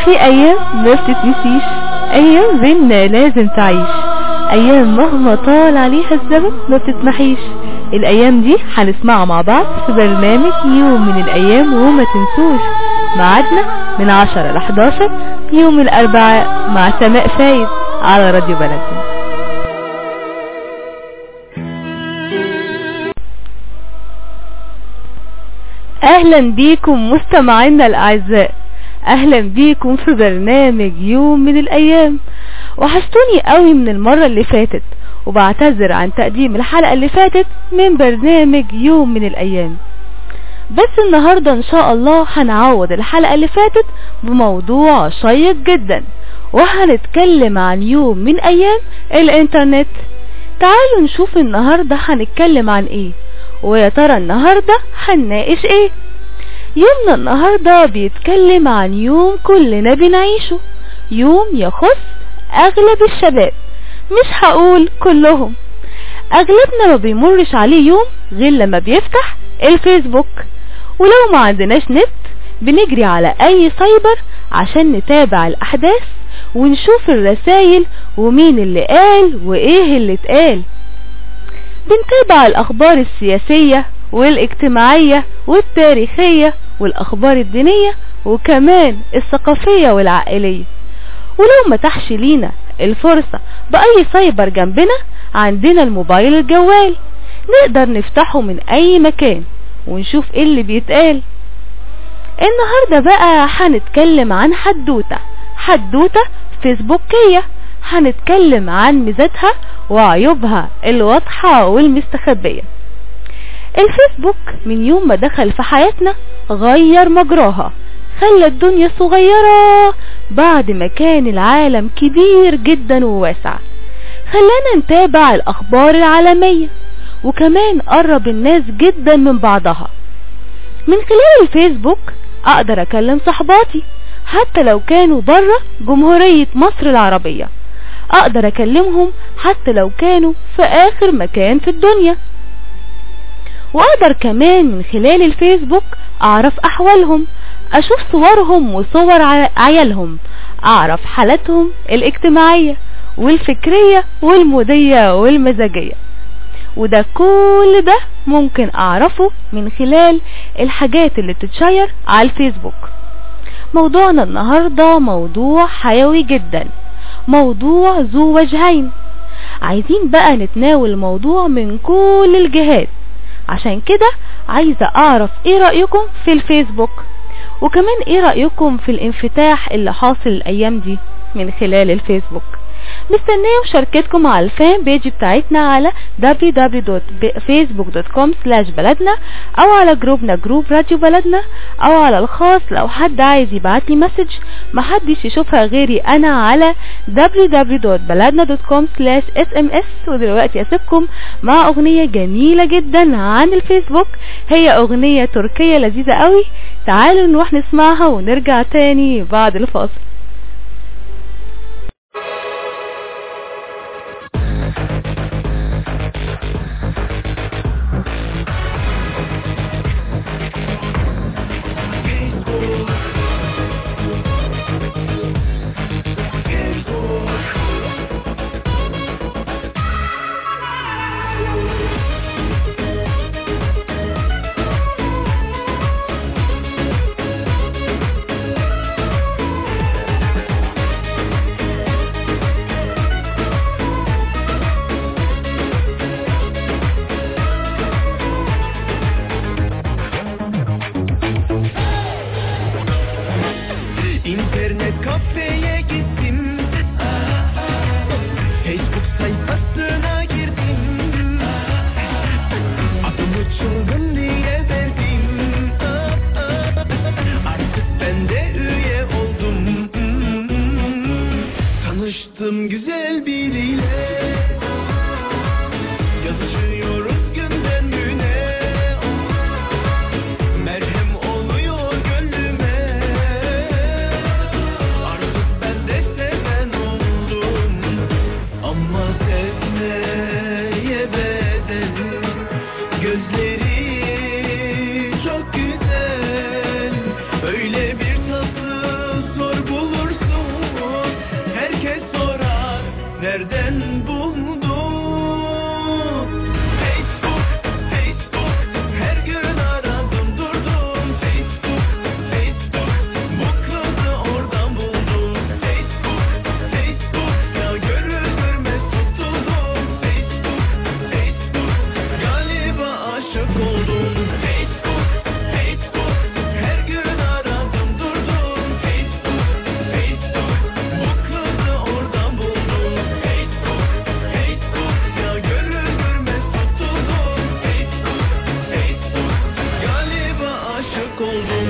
في ايام ما بتتنسيش ايام بينا لازم تعيش ايام مهما طال عليها الزمن ما بتتمحيش الايام دي هنسمعها مع بعض في برنامج يوم من الايام وما تنسوش ميعادنا من 10 ل 11 يوم الاربعاء مع سماء فايد على راديو بلدنا اهلا بيكم مستمعينا الاعزاء اهلا بيكم في برنامج يوم من الايام وحشتوني قوي من المرة اللي فاتت وبعتذر عن تقديم الحلقة اللي فاتت من برنامج يوم من الايام بس النهاردة ان شاء الله هنعوض الحلقة اللي فاتت بموضوع شيق جدا وهنتكلم عن يوم من ايام الانترنت تعالوا نشوف النهاردة هنتكلم عن ايه ويا ترى النهاردة هنناقش ايه يومنا النهاردة بيتكلم عن يوم كلنا بنعيشه يوم يخص اغلب الشباب مش هقول كلهم اغلبنا ما بيمرش عليه يوم غير لما بيفتح الفيسبوك ولو ما عندناش نت بنجري على اي سايبر عشان نتابع الاحداث ونشوف الرسايل ومين اللي قال وايه اللي اتقال بنتابع الاخبار السياسية والاجتماعية والتاريخية والاخبار الدينية وكمان الثقافية والعائلية ولو متحش لينا الفرصة بأي سايبر جنبنا عندنا الموبايل الجوال نقدر نفتحه من اي مكان ونشوف ايه اللي بيتقال النهاردة بقى هنتكلم عن حدوتة حدوتة فيسبوكية هنتكلم عن ميزاتها وعيوبها الواضحة والمستخبية الفيسبوك من يوم ما دخل في حياتنا غير مجراها خلى الدنيا صغيرة بعد ما كان العالم كبير جدا وواسع خلانا نتابع الاخبار العالمية وكمان قرب الناس جدا من بعضها من خلال الفيسبوك اقدر اكلم صحباتي حتى لو كانوا برا جمهورية مصر العربية اقدر اكلمهم حتى لو كانوا في اخر مكان في الدنيا واقدر كمان من خلال الفيسبوك اعرف احوالهم اشوف صورهم وصور عيالهم اعرف حالتهم الاجتماعية والفكرية والمودية والمزاجية وده كل ده ممكن اعرفه من خلال الحاجات اللي بتتشير على الفيسبوك موضوعنا النهاردة موضوع حيوي جدا موضوع ذو وجهين عايزين بقى نتناول الموضوع من كل الجهات عشان كده عايزة اعرف ايه رأيكم في الفيسبوك وكمان ايه رأيكم في الانفتاح اللي حاصل الايام دي من خلال الفيسبوك مستنيه مشاركتكم على الفان بيج بتاعتنا على www.facebook.com بلدنا او على جروبنا جروب راديو بلدنا او على الخاص لو حد عايز يبعت لي مسج محدش يشوفها غيري انا على www.baladna.com sms ودلوقتي اسيبكم مع اغنية جميلة جدا عن الفيسبوك هي اغنية تركية لذيذة قوي تعالوا نروح نسمعها ونرجع تاني بعد الفاصل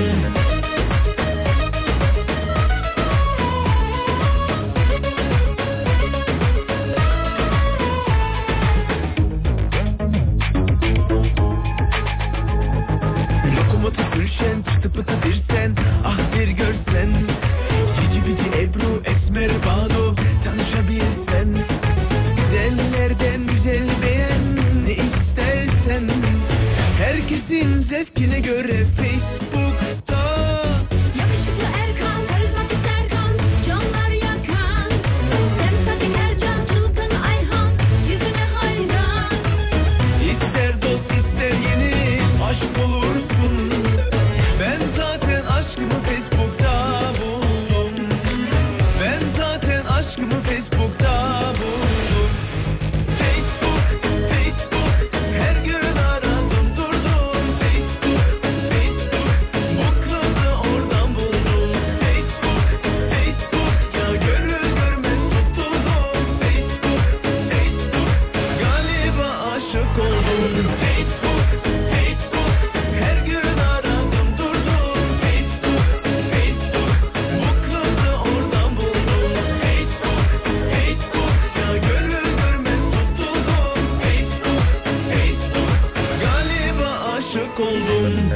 Lokomotif Gülşen çıtı pıtı bir sen Ah bir görsen Cici bici Ebru Esmer Bado Tanışabilsen Güzellerden güzel beğen Ne istersen Herkesin zevkine göre Facebook'ta Yakışıklı Erkan, karizmatik Serkan, canlar yakan. Sempatik Ercan, çılgın Ayhan, yüzüne hayran. İster dost ister yeni aşk bulursun Ben zaten aşkımı Facebook'ta buldum Ben zaten aşkımı Facebook'ta buldum Facebook, Facebook Her gün aradım durdum Facebook, Facebook Mutluluğu oradan buldum Facebook, Facebook Ya görür görmez tutuldum Facebook, Facebook Galiba aşık oldum Facebook, Facebook Her gün aradım durdum Facebook, Facebook Mutluluğu oradan buldum Facebook, Facebook Ya görür görmez tutuldum Facebook, Facebook Galiba aşık oldum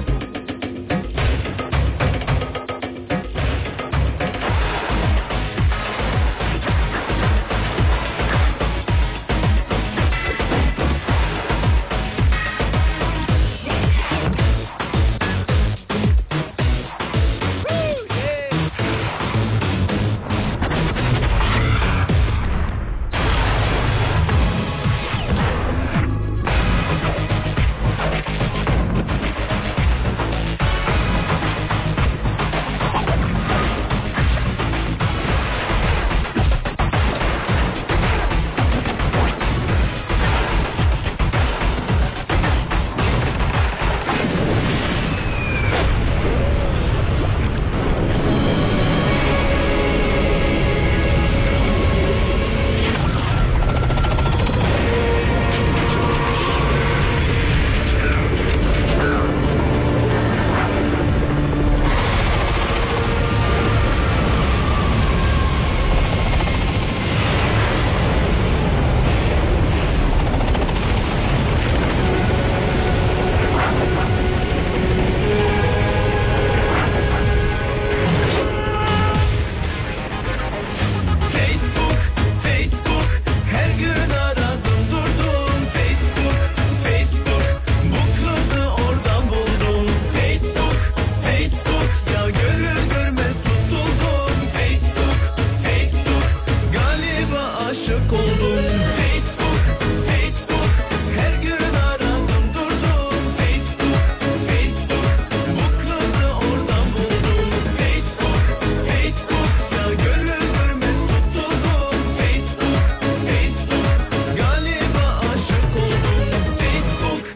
Facebook, Facebook Her gün aradım durdum Facebook, Facebook Mutluluğu oradan buldum Facebook, Facebook Ya görür görmez tutuldum Facebook, Facebook Galiba aşık oldum Facebook, Facebook Her gün aradım durdum Facebook, Facebook Mutluluğu oradan buldum Facebook, Facebook Ya görür görmez tutuldum Facebook, Facebook Galiba aşık oldum Facebook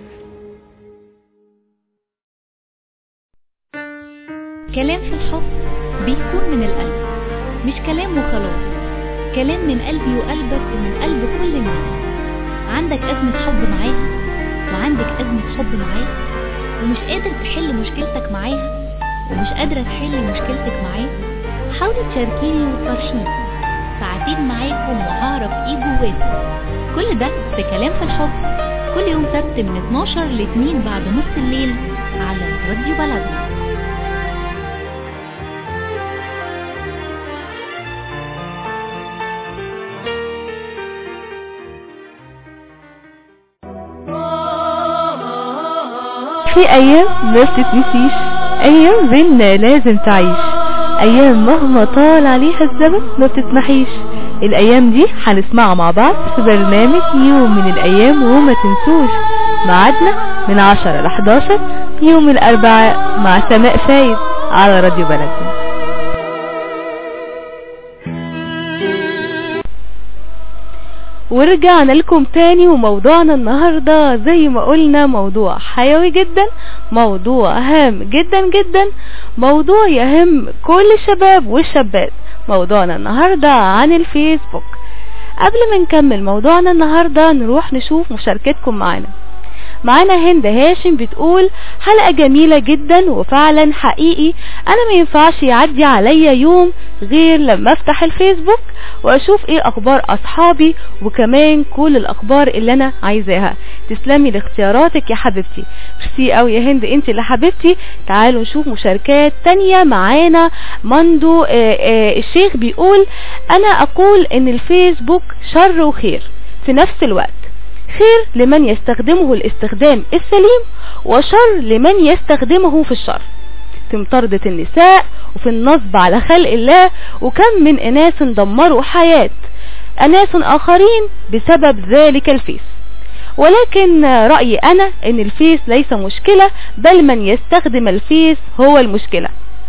كلام في الحب بيكون من القلب مش كلام وخلاص كلام من قلبي وقلبك ومن قلب كل الناس عندك أزمة حب معاها وعندك أزمة حب معاه ومش قادر تحل مشكلتك معاها ومش قادرة تحل مشكلتك معاه حاولي تشاركيني وتفرشيني ساعتين معاكم وهعرف ايه جواكم كل ده في كلام في الحب كل يوم سبت من 12 ل 2 بعد نص الليل على راديو بلدنا في ايام ما بتتنسيش ايام بينا لازم تعيش ايام مهما طال عليها الزمن ما بتتمحيش الايام دي هنسمعها مع بعض في برنامج يوم من الايام وما تنسوش ميعادنا من 10 ل 11 يوم الاربعاء مع سماء فايد على راديو بلدنا ورجعنا لكم تاني وموضوعنا النهاردة زي ما قلنا موضوع حيوي جدا موضوع هام جدا جدا موضوع يهم كل الشباب والشابات موضوعنا النهاردة عن الفيسبوك قبل ما نكمل موضوعنا النهاردة نروح نشوف مشاركتكم معانا معانا هند هاشم بتقول حلقة جميلة جدا وفعلا حقيقي انا ما ينفعش يعدي عليا يوم غير لما افتح الفيسبوك واشوف ايه اخبار اصحابي وكمان كل الاخبار اللي انا عايزاها تسلمي لاختياراتك يا حبيبتي ميرسي قوي يا هند انت اللي حبيبتي تعالوا نشوف مشاركات تانية معانا مندو آه، آه، الشيخ بيقول انا اقول ان الفيسبوك شر وخير في نفس الوقت خير لمن يستخدمه الاستخدام السليم وشر لمن يستخدمه في الشر في مطاردة النساء وفي النصب على خلق الله وكم من اناس دمروا حياة اناس اخرين بسبب ذلك الفيس ولكن رأيي انا ان الفيس ليس مشكلة بل من يستخدم الفيس هو المشكلة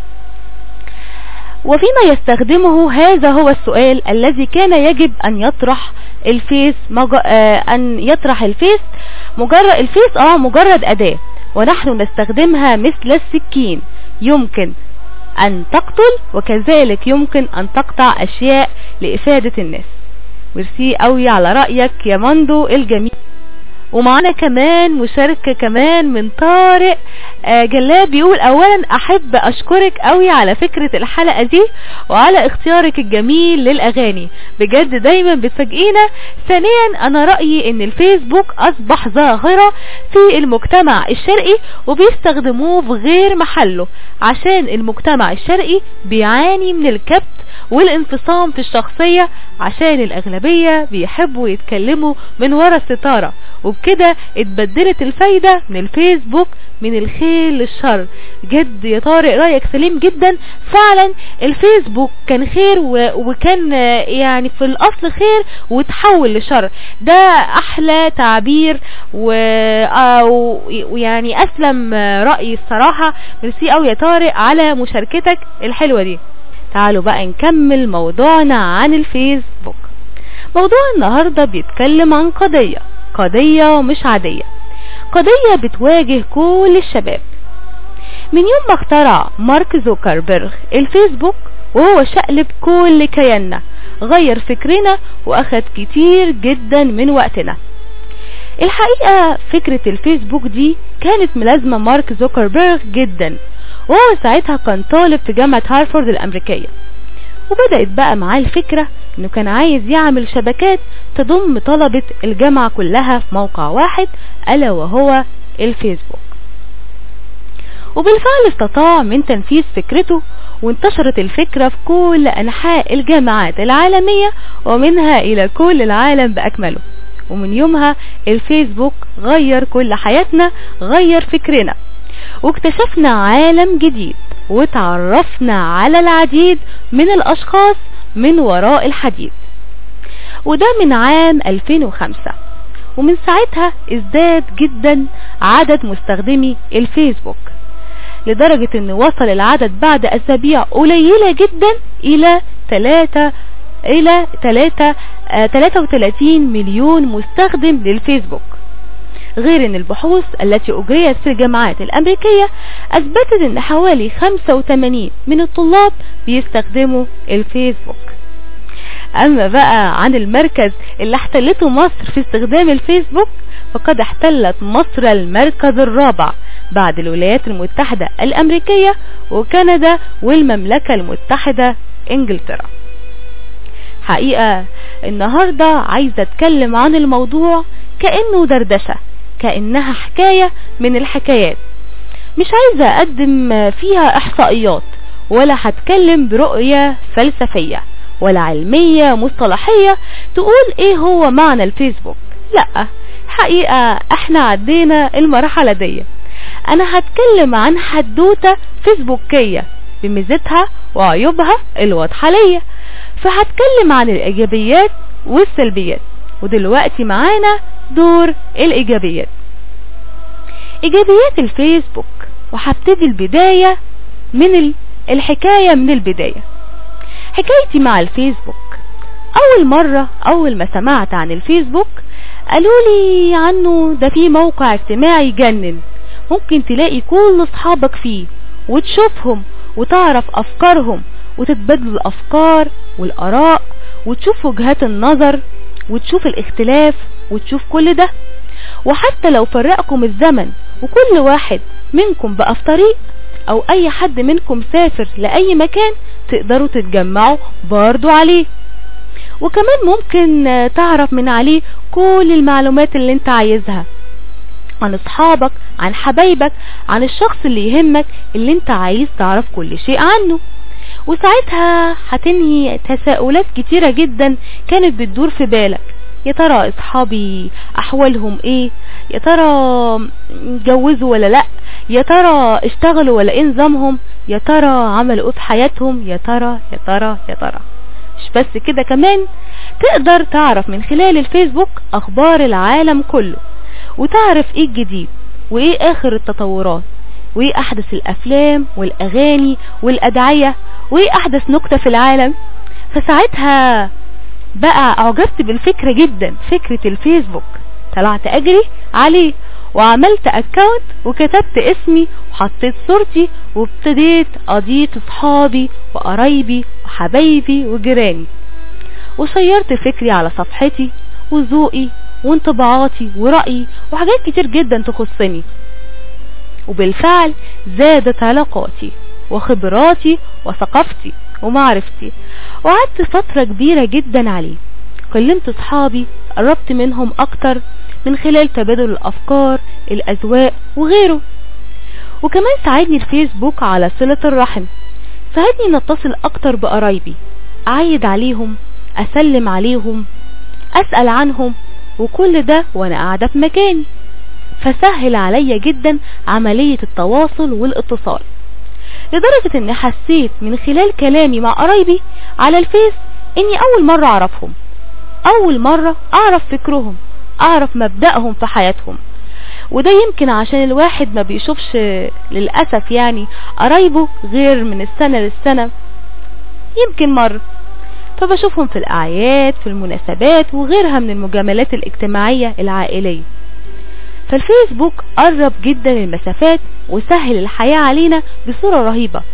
وفيما يستخدمه هذا هو السؤال الذي كان يجب ان يطرح الفيس مج... آه ان يطرح الفيس مجرد الفيس اه مجرد اداة ونحن نستخدمها مثل السكين يمكن ان تقتل وكذلك يمكن ان تقطع اشياء لافادة الناس ميرسي قوي على رأيك يا مندو الجميل ومعنا كمان مشاركة كمان من طارق آه جلاب بيقول اولا احب اشكرك قوي على فكرة الحلقة دي وعلى اختيارك الجميل للاغاني بجد دايما بتفاجئينا ثانيا انا رأيي ان الفيسبوك اصبح ظاهرة في المجتمع الشرقي وبيستخدموه في غير محله عشان المجتمع الشرقي بيعاني من الكبت والانفصام في الشخصية عشان الاغلبية بيحبوا يتكلموا من ورا الستارة وبكده اتبدلت الفايدة من الفيسبوك من الخير للشر جد يا طارق رأيك سليم جدا فعلا الفيسبوك كان خير و... وكان آه، يعني في الاصل خير وتحول لشر ده احلى تعبير و... آه، و- ويعني اسلم آه، رأيي الصراحة ميرسي قوي يا طارق على مشاركتك الحلوة دي تعالوا بقى نكمل موضوعنا عن الفيسبوك موضوع النهاردة بيتكلم عن قضية قضية مش عادية قضية بتواجه كل الشباب من يوم ما اخترع مارك زوكربيرغ الفيسبوك وهو شقلب كل كياننا غير فكرنا واخد كتير جدا من وقتنا الحقيقة فكرة الفيسبوك دي كانت ملازمة مارك زوكربيرغ جدا وهو ساعتها كان طالب في جامعة هارفارد الأمريكية وبدأت بقى معاه الفكرة انه كان عايز يعمل شبكات تضم طلبة الجامعة كلها في موقع واحد ألا وهو الفيسبوك وبالفعل استطاع من تنفيذ فكرته وانتشرت الفكرة في كل أنحاء الجامعات العالمية ومنها إلى كل العالم بأكمله ومن يومها الفيسبوك غير كل حياتنا غير فكرنا واكتشفنا عالم جديد وتعرفنا على العديد من الأشخاص من وراء الحديد وده من عام 2005 ومن ساعتها ازداد جدا عدد مستخدمي الفيسبوك لدرجة ان وصل العدد بعد اسابيع قليلة جدا الى 3 الى 3 آه 33 مليون مستخدم للفيسبوك غير ان البحوث التي اجريت في الجامعات الامريكية اثبتت ان حوالي 85 من الطلاب بيستخدموا الفيسبوك اما بقى عن المركز اللي احتلته مصر في استخدام الفيسبوك فقد احتلت مصر المركز الرابع بعد الولايات المتحدة الامريكية وكندا والمملكة المتحدة انجلترا حقيقة النهاردة عايزة اتكلم عن الموضوع كأنه دردشة كأنها حكاية من الحكايات مش عايزة اقدم فيها احصائيات ولا هتكلم برؤية فلسفية ولا علمية مصطلحية تقول ايه هو معنى الفيسبوك لا حقيقة احنا عدينا المرحلة دي انا هتكلم عن حدوتة فيسبوكية بميزتها وعيوبها الواضحة ليا فهتكلم عن الايجابيات والسلبيات ودلوقتي معانا دور الايجابيات ايجابيات الفيسبوك وهبتدي البداية من ال- الحكاية من البداية حكايتي مع الفيسبوك اول مرة اول ما سمعت عن الفيسبوك قالوا لي عنه ده فيه موقع اجتماعي يجنن ممكن تلاقي كل اصحابك فيه وتشوفهم وتعرف افكارهم وتتبادلوا الافكار والاراء وتشوف وجهات النظر وتشوف الاختلاف وتشوف كل ده وحتى لو فرقكم الزمن وكل واحد منكم بقى في طريق او اي حد منكم سافر لاي مكان تقدروا تتجمعوا برضو عليه وكمان ممكن آه، تعرف من عليه كل المعلومات اللي انت عايزها عن اصحابك عن حبايبك عن الشخص اللي يهمك اللي انت عايز تعرف كل شيء عنه وساعتها هتنهي تساؤلات كتيرة جدا كانت بتدور في بالك يا ترى اصحابي احوالهم ايه يا ترى اتجوزوا ولا لا يا ترى اشتغلوا ولا ايه نظامهم يا ترى عملوا ايه في حياتهم يا ترى يا ترى يا ترى مش بس كده كمان تقدر تعرف من خلال الفيسبوك اخبار العالم كله وتعرف ايه الجديد وايه اخر التطورات وايه احدث الافلام والاغاني والادعية وايه احدث نكتة في العالم فساعتها بقى اعجبت بالفكرة جدا فكرة الفيسبوك طلعت اجري عليه وعملت اكاونت وكتبت اسمي وحطيت صورتي وابتديت اضيف اصحابي وقرايبي وحبايبي وجيراني وشيرت فكري على صفحتي وذوقي وانطباعاتي ورأيي وحاجات كتير جدا تخصني وبالفعل زادت علاقاتي وخبراتي وثقافتي ومعرفتي وقعدت فترة كبيرة جدا عليه كلمت اصحابي قربت منهم اكتر من خلال تبادل الافكار الاذواق وغيره وكمان ساعدني الفيسبوك على صلة الرحم ساعدني ان اتصل اكتر بقرايبي اعيد عليهم اسلم عليهم اسأل عنهم وكل ده وانا قاعدة في مكاني فسهل عليا جدا عملية التواصل والاتصال لدرجة اني حسيت من خلال كلامي مع قرايبي على الفيس اني اول مرة اعرفهم اول مرة اعرف فكرهم اعرف مبدأهم في حياتهم وده يمكن عشان الواحد ما بيشوفش للأسف يعني قرايبه غير من السنة للسنة يمكن مرة فبشوفهم في الأعياد في المناسبات وغيرها من المجاملات الاجتماعية العائلية فالفيسبوك قرب جدا المسافات وسهل الحياة علينا بصورة رهيبة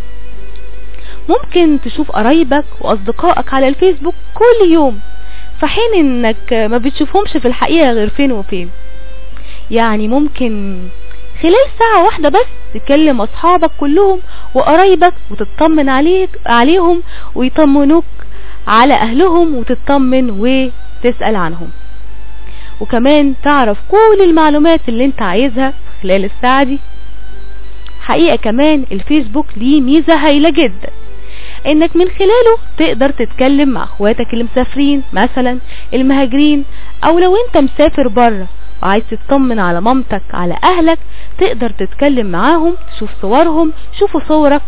ممكن تشوف قرايبك واصدقائك على الفيسبوك كل يوم في حين انك ما بتشوفهمش في الحقيقة غير فين وفين يعني ممكن خلال ساعة واحدة بس تكلم اصحابك كلهم وقرايبك وتطمن عليك عليهم ويطمنوك على اهلهم وتطمن وتسأل عنهم وكمان تعرف كل المعلومات اللي انت عايزها خلال الساعة دي حقيقة كمان الفيسبوك ليه ميزة هايلة جدا انك من خلاله تقدر تتكلم مع اخواتك اللي مسافرين مثلا المهاجرين او لو انت مسافر بره وعايز تطمن على مامتك على اهلك تقدر تتكلم معاهم تشوف صورهم شوفوا صورك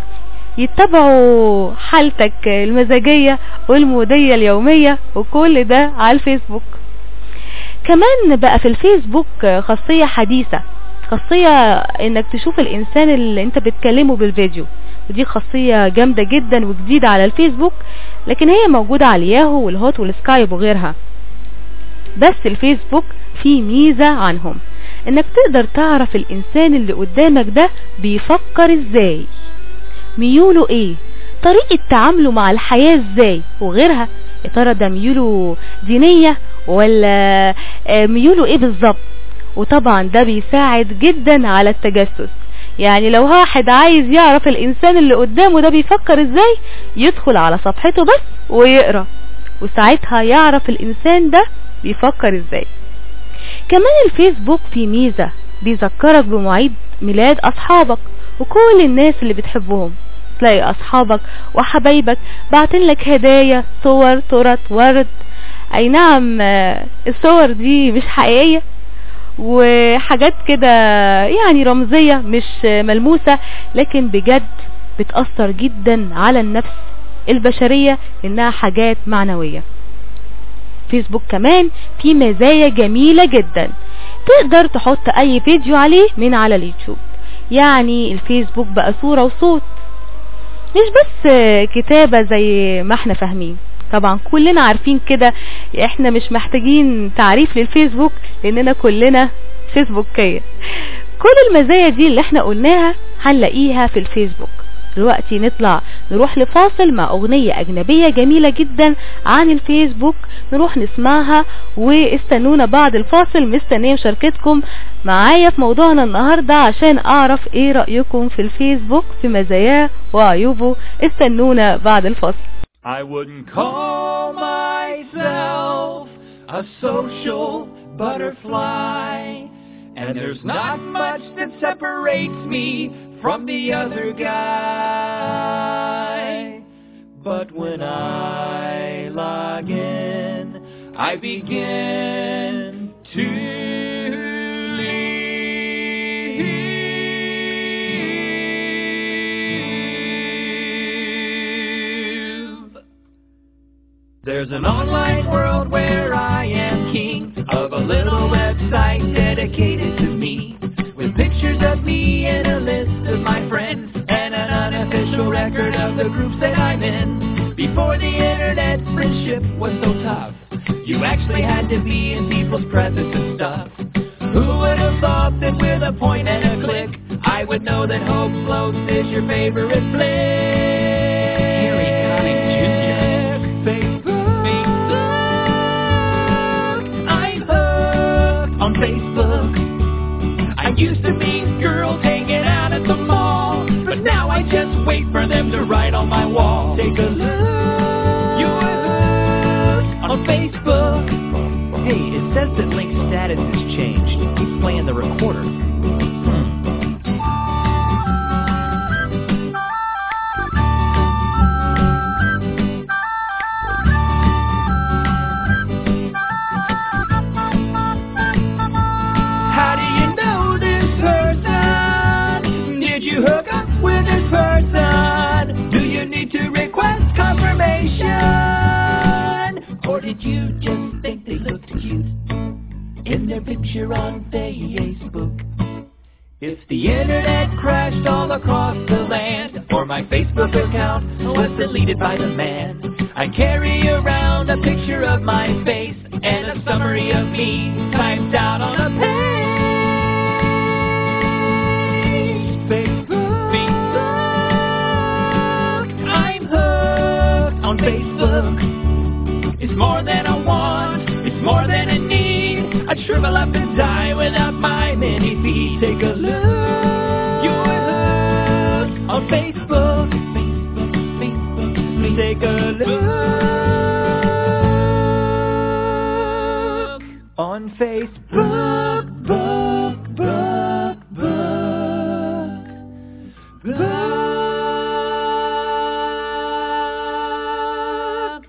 يتبعوا حالتك المزاجية والمودية اليومية وكل ده على الفيسبوك كمان بقى في الفيسبوك خاصية حديثة خاصية انك تشوف الانسان اللي انت بتكلمه بالفيديو ودي خاصية جامدة جدا وجديدة على الفيسبوك لكن هي موجودة على الياهو والهوت والسكايب وغيرها بس الفيسبوك فيه ميزة عنهم انك تقدر تعرف الانسان اللي قدامك ده بيفكر ازاي ميوله ايه طريقة تعامله مع الحياة ازاي وغيرها يا ترى ده ميوله دينية ولا آه، ميوله ايه بالظبط وطبعا ده بيساعد جدا على التجسس يعني لو واحد عايز يعرف الانسان اللي قدامه ده بيفكر ازاي يدخل على صفحته بس ويقرأ وساعتها يعرف الانسان ده بيفكر ازاي كمان الفيسبوك فيه ميزة بيذكرك بمواعيد ميلاد اصحابك وكل الناس اللي بتحبهم تلاقي اصحابك وحبايبك بعتين لك هدايا صور تورت ورد اي نعم آه، الصور دي مش حقيقية وحاجات كده يعني رمزية مش آه، ملموسة لكن بجد بتأثر جدا على النفس البشرية انها حاجات معنوية فيسبوك كمان في مزايا جميلة جدا تقدر تحط اي فيديو عليه من على اليوتيوب يعني الفيسبوك بقى صورة وصوت مش بس كتابة زي ما احنا فاهمين طبعا كلنا عارفين كده احنا مش محتاجين تعريف للفيسبوك لاننا كلنا فيسبوكية كل المزايا دي اللي احنا قلناها هنلاقيها في الفيسبوك دلوقتي نطلع نروح لفاصل مع اغنية اجنبية جميلة جدا عن الفيسبوك نروح نسمعها واستنونا بعد الفاصل مستنية مشاركتكم معايا في موضوعنا النهاردة عشان اعرف ايه رأيكم في الفيسبوك في مزاياه وعيوبه استنونا بعد الفاصل I wouldn't call myself a social butterfly. And there's not much that separates me from the other guy. But when I log in, I begin to live. There's an online world where I am king of a little website dedicated to me. With pictures of me and a list of my friends and an unofficial record of the groups that I'm in. Before the internet, friendship was so tough. You actually had to be in people's presence and stuff. Who would have thought that with a point and a click, I would know that Hope Floats is your favorite flick? Harry Connick Jr. Facebook. Facebook. I'm hooked on Facebook. I used to meet girls hanging out at the mall, but now I just wait for them to write on my wall. Take a look. You're hooked on Facebook. Hey, it says that link status has changed. Keep playing the recorder. Hmm. How do you know this person? Did you hook up with this person? Do you need to request confirmation? Or did you just think they looked cute in their picture on Facebook? If the internet crashed all across the land, or my Facebook account was deleted by the man, I carry around a picture of my face and a summary of me typed out on a page. Facebook, Facebook, I'm hooked on Facebook. It's more than a want, it's more than a need. I'd shrivel up and die without my mini feet. Take a look, you're hooked on Facebook. Facebook, Facebook, take a look on Facebook, book, book, book, book.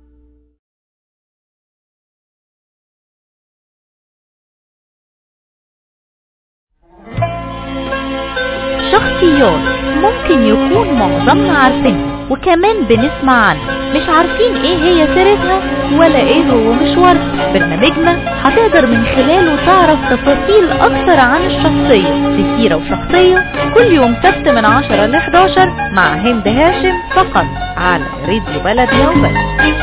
شخصيات ممكن يكون معظمنا عارفينها وكمان بنسمع عنها مش عارفين ايه هي سيرتها ولا ايه هو مشوارها برنامجنا هتقدر من خلاله تعرف تفاصيل اكتر عن الشخصية في سيرة وشخصية كل يوم سبت من 10 ل 11 مع هند هاشم فقط على راديو بلدنا وبس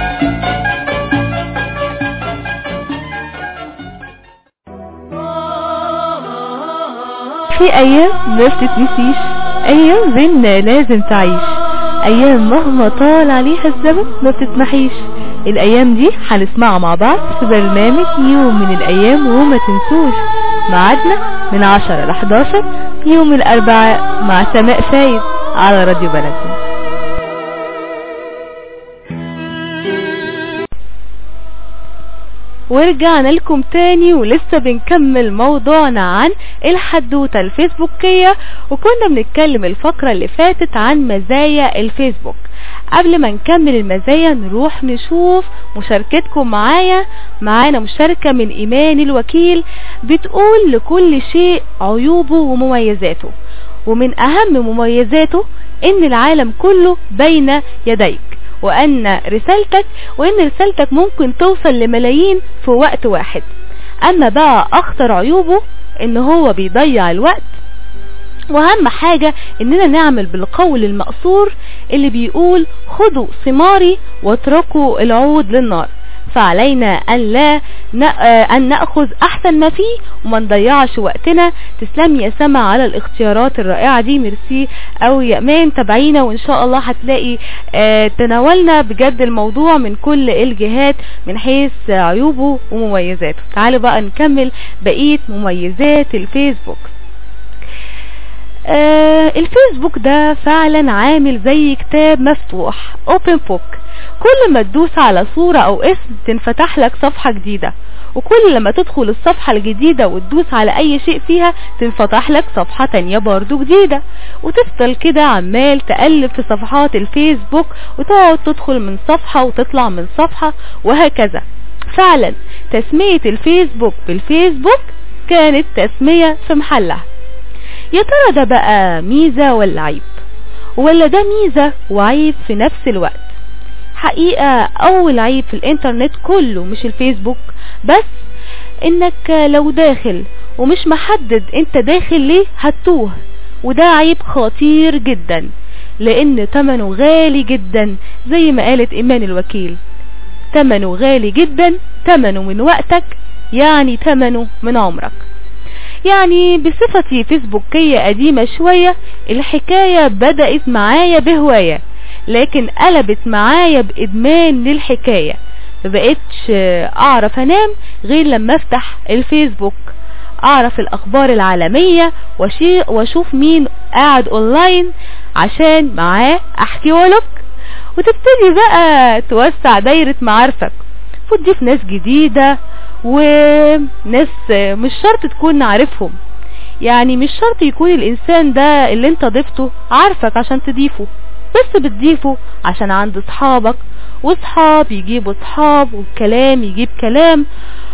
في ايام ما بتتنسيش ايام بينا لازم تعيش ايام مهما طال عليها الزمن ما بتتمحيش الايام دي هنسمعها مع بعض في برنامج يوم من الايام وما تنسوش ميعادنا من 10 ل 11 يوم الاربعاء مع سماء فايد على راديو بلدنا ورجعنا لكم تاني ولسه بنكمل موضوعنا عن الحدوتة الفيسبوكية وكنا بنتكلم الفقرة اللي فاتت عن مزايا الفيسبوك قبل ما نكمل المزايا نروح نشوف مشاركتكم معايا معانا مشاركة من ايمان الوكيل بتقول لكل شيء عيوبه ومميزاته ومن اهم مميزاته ان العالم كله بين يديك وان رسالتك وان رسالتك ممكن توصل لملايين في وقت واحد اما بقى اخطر عيوبه ان هو بيضيع الوقت واهم حاجة اننا نعمل بالقول المقصور اللي بيقول خدوا ثماري واتركوا العود للنار فعلينا أن لا ن- آه، أن نأخذ أحسن ما فيه وما نضيعش وقتنا تسلم يا سما على الاختيارات الرائعة دي ميرسي أو يا أمان تابعينا وإن شاء الله هتلاقي آه، تناولنا بجد الموضوع من كل الجهات من حيث عيوبه ومميزاته تعالوا بقى نكمل بقية مميزات الفيسبوك آه الفيسبوك ده فعلا عامل زي كتاب مفتوح open book كل ما تدوس على صورة او اسم تنفتح لك صفحة جديدة وكل لما تدخل الصفحة الجديدة وتدوس على اي شيء فيها تنفتح لك صفحة تانية برضو جديدة وتفضل كده عمال تقلب في صفحات الفيسبوك وتقعد تدخل من صفحة وتطلع من صفحة وهكذا فعلا تسمية الفيسبوك بالفيسبوك كانت تسمية في محلها يا ترى ده بقى ميزة ولا عيب ولا ده ميزة وعيب في نفس الوقت حقيقة اول عيب في الانترنت كله مش الفيسبوك بس انك لو داخل ومش محدد انت داخل ليه هتوه وده عيب خطير جدا لان تمنه غالي جدا زي ما قالت ايمان الوكيل تمنه غالي جدا تمنه من وقتك يعني تمنه من عمرك يعني بصفتي فيسبوكية قديمة شوية الحكاية بدأت معايا بهواية لكن قلبت معايا بإدمان للحكاية مبقتش أعرف أنام غير لما أفتح الفيسبوك أعرف الأخبار العالمية وشي- وأشوف مين قاعد أونلاين عشان معاه أحكي ولك وتبتدي بقى توسع دايرة معارفك وتضيف ناس جديدة وناس مش شرط تكون عارفهم يعني مش شرط يكون الانسان ده اللي انت ضفته عارفك عشان تضيفه بس بتضيفه عشان عند اصحابك واصحاب يجيبوا اصحاب والكلام يجيب كلام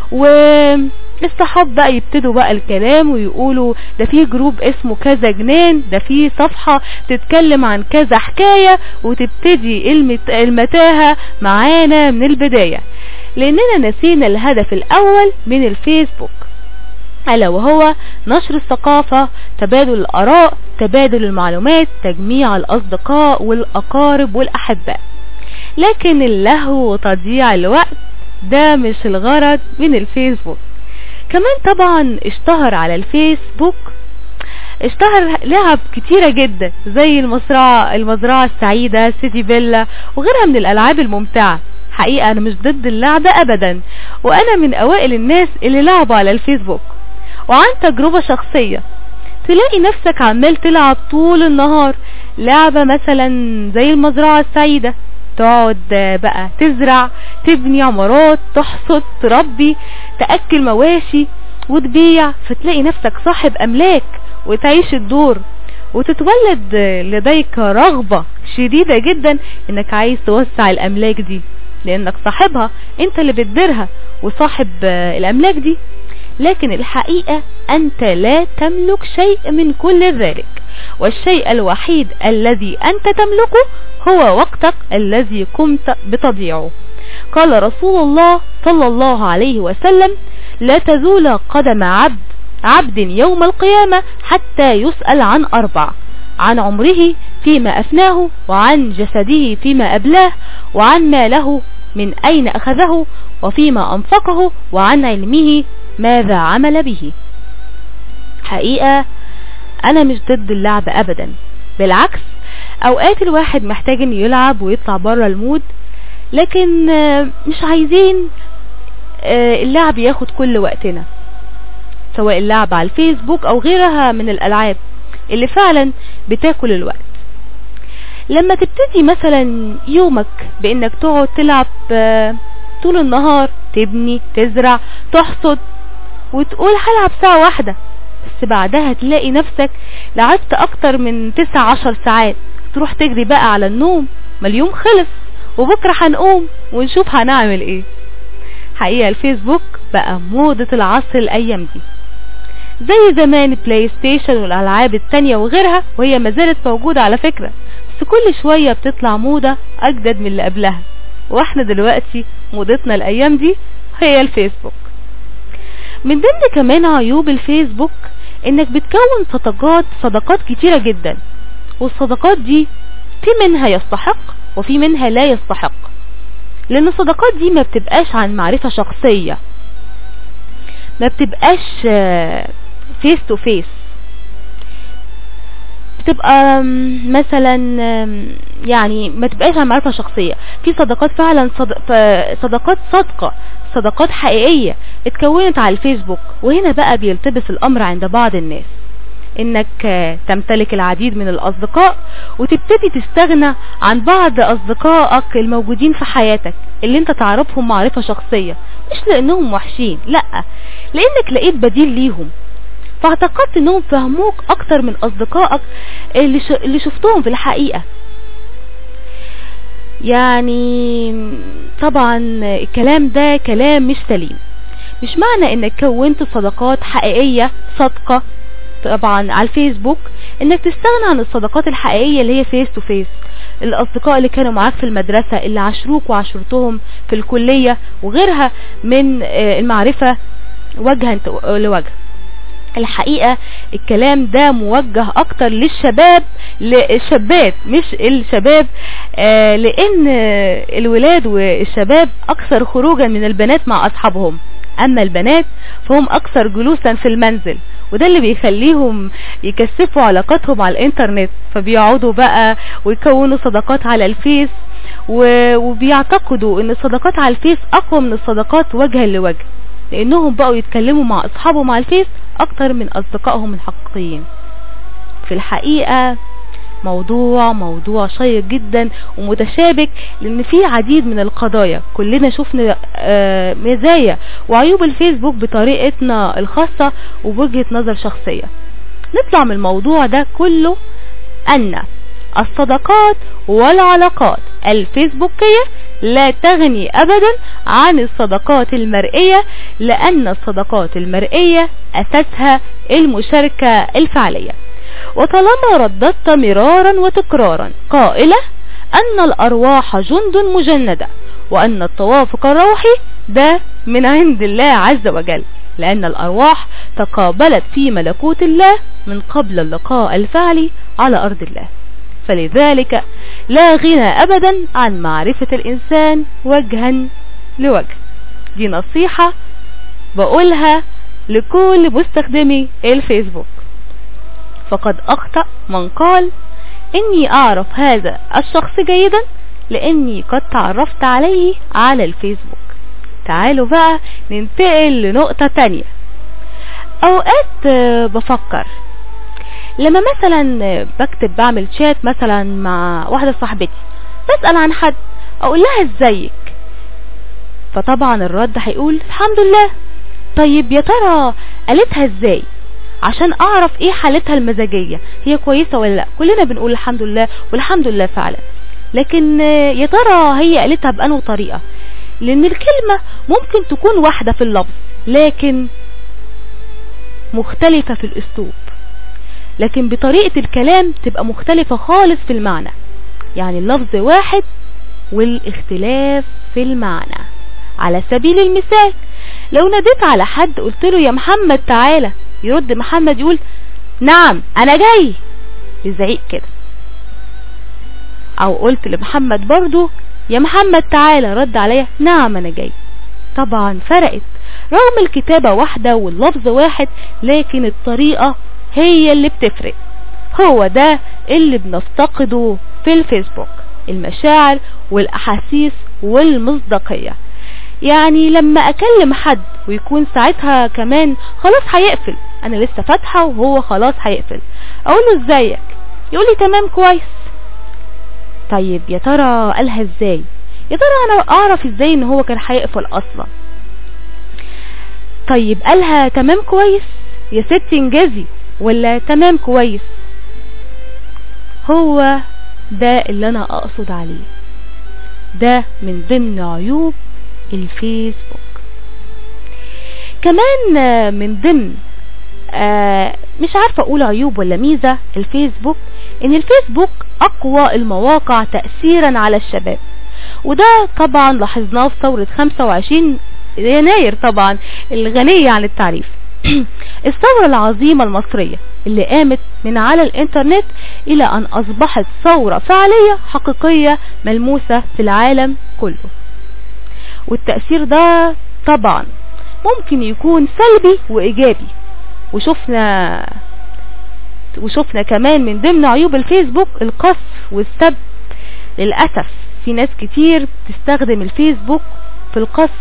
والصحاب بقى يبتدوا بقى الكلام ويقولوا ده في جروب اسمه كذا جنان ده في صفحة تتكلم عن كذا حكاية وتبتدي المت... المتاهة معانا من البداية لاننا نسينا الهدف الاول من الفيسبوك ألا وهو نشر الثقافة تبادل الآراء تبادل المعلومات تجميع الأصدقاء والأقارب والأحباء لكن اللهو وتضييع الوقت ده مش الغرض من الفيسبوك كمان طبعا اشتهر على الفيسبوك اشتهر لعب كتيرة جدا زي المزرعة المزرعة السعيدة سيتي فيلا وغيرها من الألعاب الممتعة حقيقة أنا مش ضد اللعبة أبدا وأنا من أوائل الناس اللي لعبوا على الفيسبوك وعن تجربة شخصية تلاقي نفسك عمال تلعب طول النهار لعبة مثلا زي المزرعة السعيدة تقعد بقى تزرع تبني عمارات تحصد تربي تأكل مواشي وتبيع فتلاقي نفسك صاحب أملاك وتعيش الدور وتتولد لديك رغبة شديدة جدا انك عايز توسع الأملاك دي لانك صاحبها انت اللي بتديرها وصاحب الأملاك دي لكن الحقيقة أنت لا تملك شيء من كل ذلك والشيء الوحيد الذي أنت تملكه هو وقتك الذي قمت بتضييعه قال رسول الله صلى الله عليه وسلم لا تزول قدم عبد عبد يوم القيامة حتى يسأل عن أربع عن عمره فيما أفناه وعن جسده فيما أبلاه وعن ماله من أين أخذه وفيما أنفقه وعن علمه ماذا عمل به حقيقة انا مش ضد اللعب ابدا بالعكس اوقات الواحد محتاج انه يلعب ويطلع بره المود لكن مش عايزين اللعب ياخد كل وقتنا سواء اللعب على الفيسبوك او غيرها من الالعاب اللي فعلا بتاكل الوقت لما تبتدي مثلا يومك بانك تقعد تلعب طول النهار تبني تزرع تحصد وتقول هلعب ساعة واحدة بس بعدها تلاقي نفسك لعبت اكتر من تسع عشر ساعات تروح تجري بقى على النوم ما اليوم خلص وبكرة هنقوم ونشوف هنعمل ايه حقيقة الفيسبوك بقى موضة العصر الايام دي زي زمان بلاي ستيشن والالعاب التانية وغيرها وهي ما زالت موجودة على فكرة بس كل شوية بتطلع موضة اجدد من اللي قبلها واحنا دلوقتي موضتنا الايام دي هي الفيسبوك من ضمن كمان عيوب الفيسبوك انك بتكون صداقات صداقات كتيرة جدا والصداقات دي في منها يستحق وفي منها لا يستحق لان الصداقات دي ما بتبقاش عن معرفة شخصية ما بتبقاش فيس تو فيس بتبقى آم، مثلا آم، يعني ما تبقاش عن معرفة شخصية في صداقات فعلا صد... ف- صداقات صادقة صداقات حقيقية اتكونت على الفيسبوك وهنا بقى بيلتبس الامر عند بعض الناس انك آه، تمتلك العديد من الاصدقاء وتبتدي تستغنى عن بعض اصدقائك الموجودين في حياتك اللي انت تعرفهم معرفة شخصية مش لانهم وحشين لا لانك لقيت بديل ليهم فاعتقدت انهم فهموك اكتر من اصدقائك اللي, ش... اللي شفتهم في الحقيقة يعني طبعا الكلام ده كلام مش سليم مش معنى انك كونت صداقات حقيقية صادقة طبعا على الفيسبوك انك تستغنى عن الصداقات الحقيقية اللي هي فيس تو فيس الاصدقاء اللي كانوا معاك في المدرسة اللي عاشروك وعاشرتهم في الكلية وغيرها من آه، المعرفة وجها لوجه الحقيقة الكلام ده موجه اكتر للشباب للشابات مش الشباب آه لان آه، الولاد والشباب اكثر خروجا من البنات مع اصحابهم اما البنات فهم اكثر جلوسا في المنزل وده اللي بيخليهم يكثفوا علاقاتهم على الانترنت فبيقعدوا بقى ويكونوا صداقات على الفيس و- وبيعتقدوا ان الصداقات على الفيس اقوى من الصداقات وجها لوجه لانهم بقوا يتكلموا مع اصحابهم على الفيس اكتر من اصدقائهم الحقيقيين في الحقيقة موضوع موضوع شيق جدا ومتشابك لان في عديد من القضايا كلنا شفنا آه، مزايا وعيوب الفيسبوك بطريقتنا الخاصة وبوجهة نظر شخصية نطلع من الموضوع ده كله ان الصداقات والعلاقات الفيسبوكية لا تغني ابدا عن الصداقات المرئية لان الصداقات المرئية اساسها المشاركة الفعلية وطالما رددت مرارا وتكرارا قائلة ان الارواح جند مجندة وان التوافق الروحي ده من عند الله عز وجل لان الارواح تقابلت في ملكوت الله من قبل اللقاء الفعلي على ارض الله فلذلك لا غنى ابدا عن معرفة الانسان وجها لوجه دي نصيحة بقولها لكل مستخدمي الفيسبوك فقد اخطأ من قال اني اعرف هذا الشخص جيدا لاني قد تعرفت عليه على الفيسبوك تعالوا بقى ننتقل لنقطة تانية اوقات آه، بفكر لما مثلا آه، بكتب بعمل شات مثلا مع واحدة صاحبتي بسأل عن حد اقول لها ازيك فطبعا الرد هيقول الحمد لله طيب يا ترى قالتها ازاي عشان اعرف ايه حالتها المزاجية هي كويسة ولا لا كلنا بنقول الحمد لله والحمد لله فعلا لكن آه، يا ترى هي قالتها بأنه طريقة لان الكلمة ممكن تكون واحدة في اللفظ لكن مختلفة في الاسلوب لكن بطريقة الكلام تبقى مختلفة خالص في المعنى يعني اللفظ واحد والاختلاف في المعنى على سبيل المثال لو ناديت على حد قلت له يا محمد تعالى يرد محمد يقول نعم انا جاي يزعيق كده او قلت لمحمد برضو يا محمد تعالى رد عليا نعم انا جاي طبعا فرقت رغم الكتابة واحدة واللفظ واحد لكن الطريقة هي اللي بتفرق هو ده اللي بنفتقده في الفيسبوك المشاعر والاحاسيس والمصداقية يعني لما اكلم حد ويكون ساعتها كمان خلاص هيقفل انا لسه فاتحة وهو خلاص هيقفل اقول له ازيك يقول لي تمام كويس طيب يا ترى قالها ازاي يا ترى انا اعرف ازاي ان هو كان هيقفل اصلا طيب قالها تمام كويس يا ستي انجزي ولا تمام كويس هو ده اللي انا اقصد عليه ده من ضمن عيوب الفيسبوك كمان آه، من ضمن آه، مش عارفة اقول عيوب ولا ميزة الفيسبوك ان الفيسبوك اقوى المواقع تأثيرا على الشباب وده طبعا لاحظناه في ثورة 25 يناير طبعا الغنية عن التعريف الثورة العظيمة المصرية اللي قامت من على الانترنت الى ان اصبحت ثورة فعلية حقيقية ملموسة في العالم كله والتأثير ده طبعا ممكن يكون سلبي وإيجابي وشفنا وشفنا كمان من ضمن عيوب الفيسبوك القصف والسب للأسف في ناس كتير بتستخدم الفيسبوك في القصف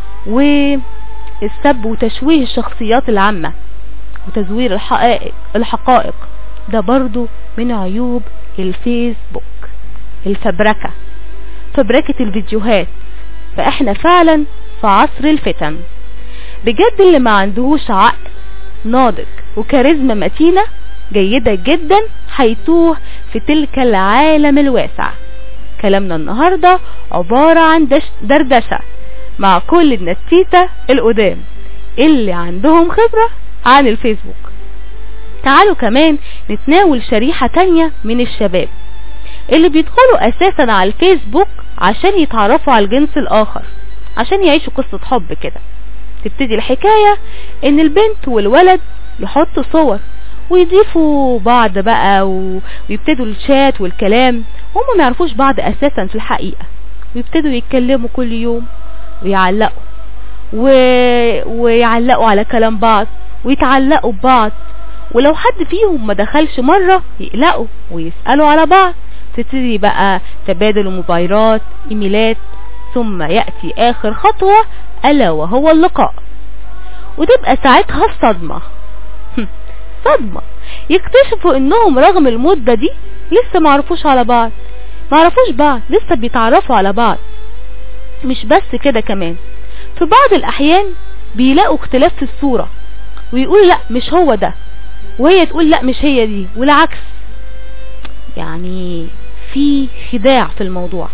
والسب وتشويه الشخصيات العامة وتزوير الحقائق الحقائق ده برضو من عيوب الفيسبوك الفبركة فبركة الفيديوهات فاحنا فعلا في عصر الفتن بجد اللي ما عندهوش عقل ناضج وكاريزما متينة جيدة جدا هيتوه في تلك العالم الواسع كلامنا النهاردة عبارة عن دش دردشة مع كل النتيتة القدام اللي عندهم خبرة عن الفيسبوك تعالوا كمان نتناول شريحة تانية من الشباب اللي بيدخلوا اساسا على الفيسبوك عشان يتعرفوا على الجنس الاخر عشان يعيشوا قصة حب كده تبتدي الحكاية ان البنت والولد يحطوا صور ويضيفوا بعض بقى و... ويبتدوا الشات والكلام هم ما يعرفوش بعض اساسا في الحقيقة ويبتدوا يتكلموا كل يوم ويعلقوا و... ويعلقوا على كلام بعض ويتعلقوا ببعض ولو حد فيهم ما دخلش مرة يقلقوا ويسألوا على بعض تبتدي بقى تبادل موبايلات ايميلات ثم يأتي اخر خطوة الا وهو اللقاء وتبقى ساعتها الصدمة صدمة يكتشفوا انهم رغم المدة دي لسه معرفوش على بعض معرفوش بعض لسه بيتعرفوا على بعض مش بس كده كمان في بعض الاحيان بيلاقوا اختلاف في الصورة ويقولوا لا مش هو ده وهي تقول لا مش هي دي والعكس يعني في خداع في الموضوع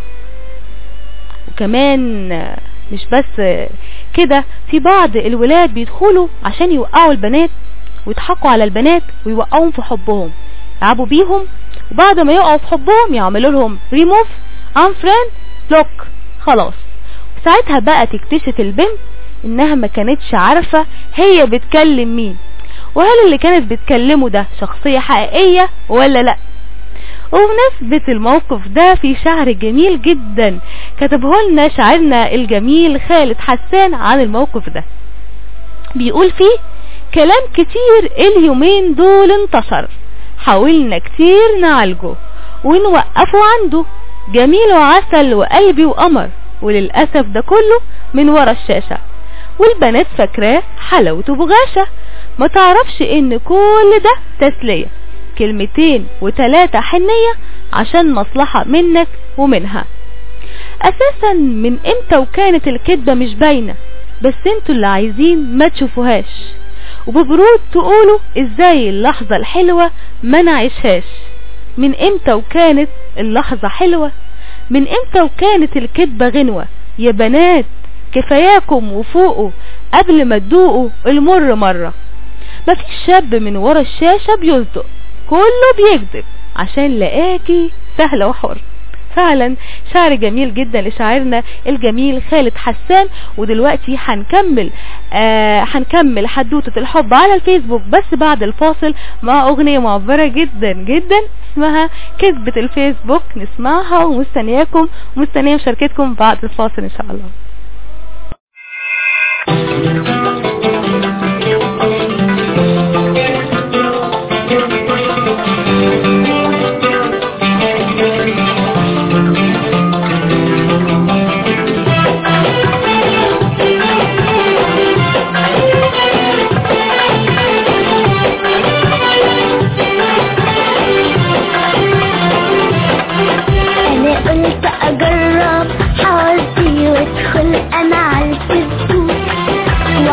وكمان مش بس كده في بعض الولاد بيدخلوا عشان يوقعوا البنات ويضحكوا على البنات ويوقعوهم في حبهم يلعبوا بيهم وبعد ما يقعوا في حبهم يعملوا لهم ريموف ان فريند بلوك خلاص ساعتها بقى تكتشف البنت انها ما كانتش عارفة هي بتكلم مين وهل اللي كانت بتكلمه ده شخصية حقيقية ولا لا وبمناسبة الموقف ده في شعر جميل جدا كتبه لنا شاعرنا الجميل خالد حسان عن الموقف ده بيقول فيه كلام كتير اليومين دول انتشر حاولنا كتير نعالجه ونوقفه عنده جميل وعسل وقلبي وقمر وللأسف ده كله من ورا الشاشة والبنات فاكراه حلاوته بغاشة ما تعرفش ان كل ده تسلية كلمتين وتلاتة حنية عشان مصلحة منك ومنها اساسا من امتى وكانت الكدبة مش باينة بس انتوا اللي عايزين ما تشوفوهاش وببرود تقولوا ازاي اللحظة الحلوة ما نعيشهاش من امتى وكانت اللحظة حلوة من امتى وكانت الكدبة غنوة يا بنات كفاياكم وفوقوا قبل ما تدوقوا المر مرة مفيش شاب من ورا الشاشة بيصدق كله بيكذب عشان لقاكي سهلة وحر فعلا شعر جميل جدا لشاعرنا الجميل خالد حسان ودلوقتي هنكمل آه هنكمل حدوتة الحب على الفيسبوك بس بعد الفاصل مع اغنية معبرة جدا جدا اسمها كذبة الفيسبوك نسمعها ومستنياكم ومستنية مشاركتكم بعد الفاصل ان شاء الله انا قلت اجرب حظي وادخل انا على الفيسبوك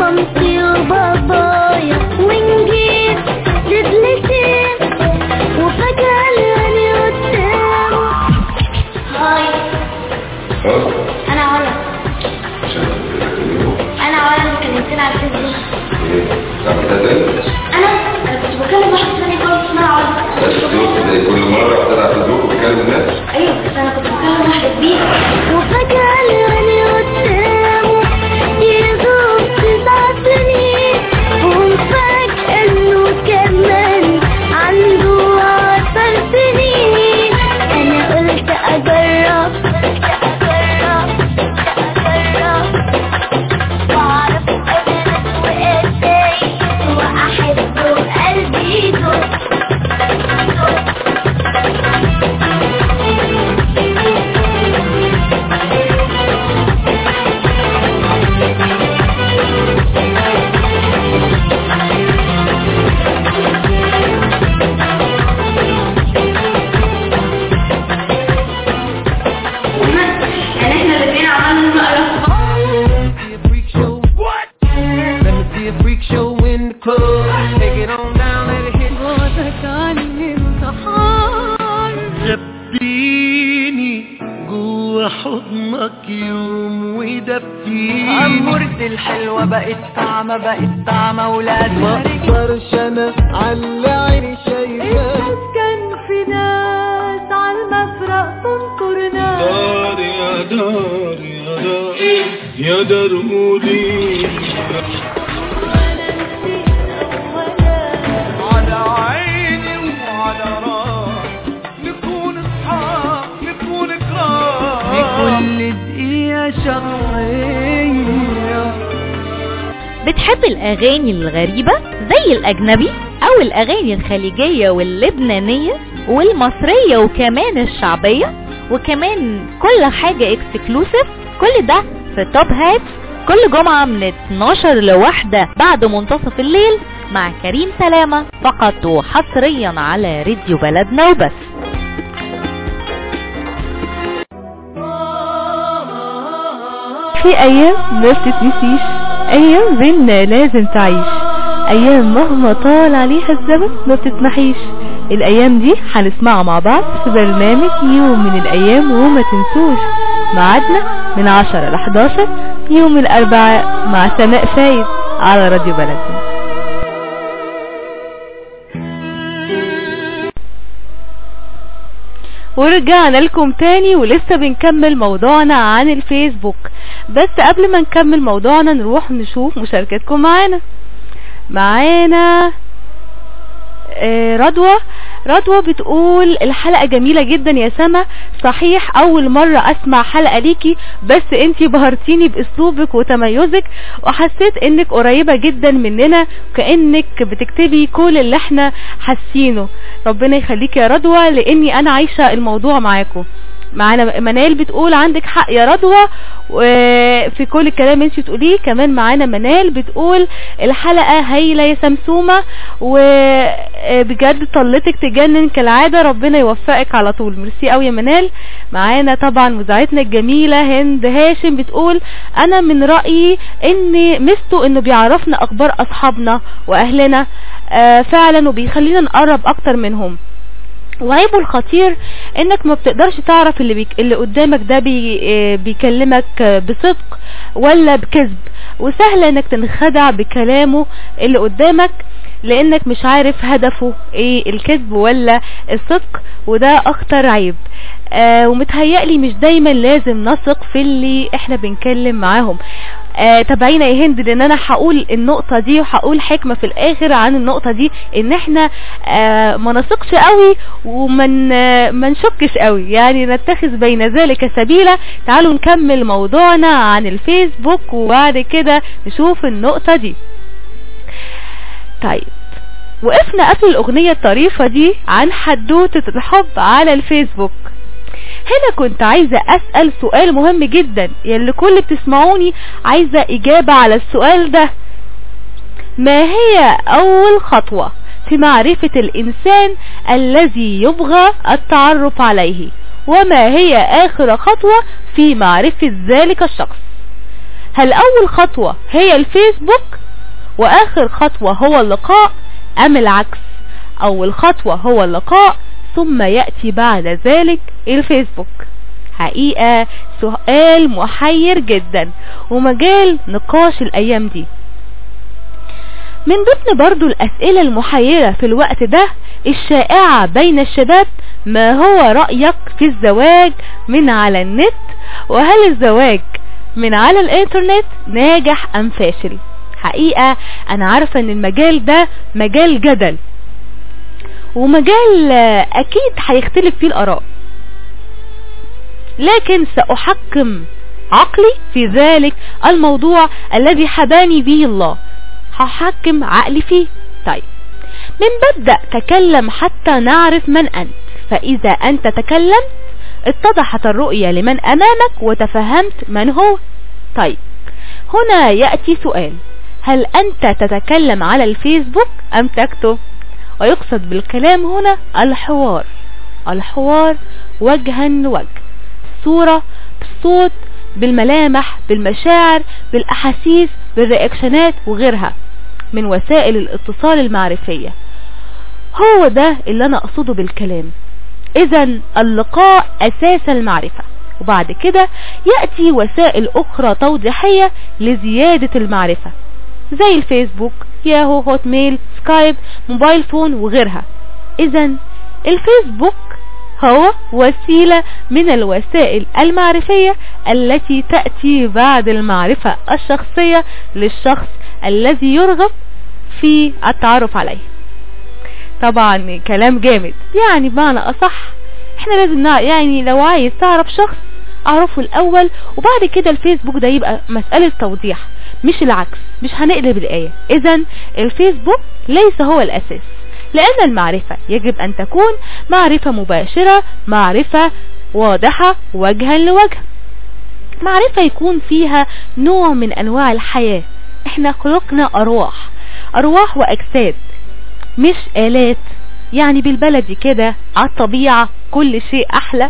مامتي وبابايا ونجيب دبلتين وفجأة لقاني قدامه هاي انا علا انا علا اللي كلمتني على الفيسبوك انا انا كنت بكلم واحد ثاني خالص اسمها علا كل مرة بتلعب فيسبوك وبتكلم الناس ايوه بس انا كنت بكلم واحدة كبيرة وفجأة لقاني قدامه يدوب تسع سنين ومفاجأة انه كمان عنده عشر سنين انا قلت اجرب قلت اجرب قلت اجرب واعرف ابرد وازاي واحبه بقلبي دول يعني احنا الاثنين عملنا نقرا see a freak show. What? Let me see a freak show in the club. Take it on down, let it hit. دفيني جوا حضنك يوم ودفيني عمرت الحلوة بقت طعمة بقت طعمة ولازم ما اقدرش انا على عيني شايفاك كان في ناس على المفرق تنطرنا دار يا دار يا دار يا دار مودي على عيني وعلى راسي نكون اصحاب نكون كرام بكل دقيقة شخصية بتحب الأغاني الغريبة زي الأجنبي أو الأغاني الخليجية واللبنانية والمصرية وكمان الشعبية وكمان كل حاجة اكسكلوسيف كل ده في توب هات كل جمعة من 12 لواحدة بعد منتصف الليل مع كريم سلامة فقط وحصريا على راديو بلدنا وبس في ايام ما بتتنسيش ايام بينا لازم تعيش ايام مهما طال عليها الزمن ما بتتمحيش الايام دي هنسمعها مع بعض في برنامج يوم من الايام وما تنسوش ميعادنا من 10 ل 11 يوم الاربعاء مع سماء فايد على راديو بلدنا ورجعنا لكم تاني ولسه بنكمل موضوعنا عن الفيسبوك بس قبل ما نكمل موضوعنا نروح نشوف مشاركتكم معانا معانا آه، رضوى رضوى بتقول الحلقة جميلة جدا يا سما صحيح اول مرة اسمع حلقة ليكي بس انتي بهرتيني باسلوبك وتميزك وحسيت انك قريبة جدا مننا وكأنك بتكتبي كل اللي احنا حاسينه ربنا يخليك يا رضوى لاني انا عايشة الموضوع معاكم معانا منال بتقول عندك حق يا رضوى وفي كل الكلام انت بتقوليه كمان معانا منال بتقول الحلقة هايلة يا سمسومة وبجد طلتك تجنن كالعادة ربنا يوفقك على طول ميرسي قوي يا منال معانا طبعا مذيعتنا الجميلة هند هاشم بتقول انا من رأيي ان مستو انه بيعرفنا اخبار اصحابنا واهلنا آه فعلا وبيخلينا نقرب اكتر منهم وعيبه الخطير انك ما بتقدرش تعرف اللي, بيك اللي قدامك ده بي آه بيكلمك آه بصدق ولا بكذب وسهل انك تنخدع بكلامه اللي قدامك لانك مش عارف هدفه ايه الكذب ولا الصدق وده اخطر عيب آه ومتهيألي مش دايما لازم نثق في اللي احنا بنكلم معاهم آه تابعينا يا هند لان انا هقول النقطة دي وهقول حكمة في الاخر عن النقطة دي ان احنا آه ما نثقش قوي ومن آه ما نشكش قوي يعني نتخذ بين ذلك سبيلا تعالوا نكمل موضوعنا عن الفيسبوك وبعد كده نشوف النقطة دي طيب وقفنا قبل الاغنية الطريفة دي عن حدوتة الحب على الفيسبوك هنا كنت عايزة اسأل سؤال مهم جدا يلي كل بتسمعوني عايزة اجابة على السؤال ده ما هي اول خطوة في معرفة الانسان الذي يبغى التعرف عليه وما هي اخر خطوة في معرفة ذلك الشخص هل اول خطوة هي الفيسبوك واخر خطوة هو اللقاء ام العكس اول خطوة هو اللقاء ثم يأتي بعد ذلك الفيسبوك حقيقة سؤال محير جدا ومجال نقاش الايام دي من ضمن برضو الاسئلة المحيرة في الوقت ده الشائعة بين الشباب ما هو رأيك في الزواج من على النت وهل الزواج من على الانترنت ناجح ام فاشل حقيقة انا عارفة ان المجال ده مجال جدل ومجال اكيد هيختلف فيه الاراء لكن ساحكم عقلي في ذلك الموضوع الذي حباني به الله هحكم عقلي فيه طيب من ببدأ تكلم حتى نعرف من أنت فإذا أنت تكلمت اتضحت الرؤية لمن أمامك وتفهمت من هو طيب هنا يأتي سؤال هل أنت تتكلم على الفيسبوك أم تكتب ويقصد بالكلام هنا الحوار الحوار وجها لوجه صورة بالصوت بالملامح بالمشاعر بالأحاسيس بالرياكشنات وغيرها من وسائل الاتصال المعرفية هو ده اللي انا اقصده بالكلام اذا اللقاء اساس المعرفة وبعد كده يأتي وسائل اخرى توضيحية لزيادة المعرفة زي الفيسبوك ياهو هوت ميل سكايب موبايل فون وغيرها اذا الفيسبوك هو وسيلة من الوسائل المعرفية التي تأتي بعد المعرفة الشخصية للشخص الذي يرغب في التعرف عليه طبعا كلام جامد يعني بمعنى اصح احنا لازم نع... يعني لو عايز تعرف شخص اعرفه الاول وبعد كده الفيسبوك ده يبقى مسألة توضيح مش العكس مش هنقلب الآية اذا الفيسبوك ليس هو الاساس لان المعرفة يجب ان تكون معرفة مباشرة معرفة واضحة وجها لوجه معرفة يكون فيها نوع من انواع الحياة احنا خلقنا ارواح ارواح واجساد مش الات يعني بالبلدي كده على الطبيعة كل شيء احلى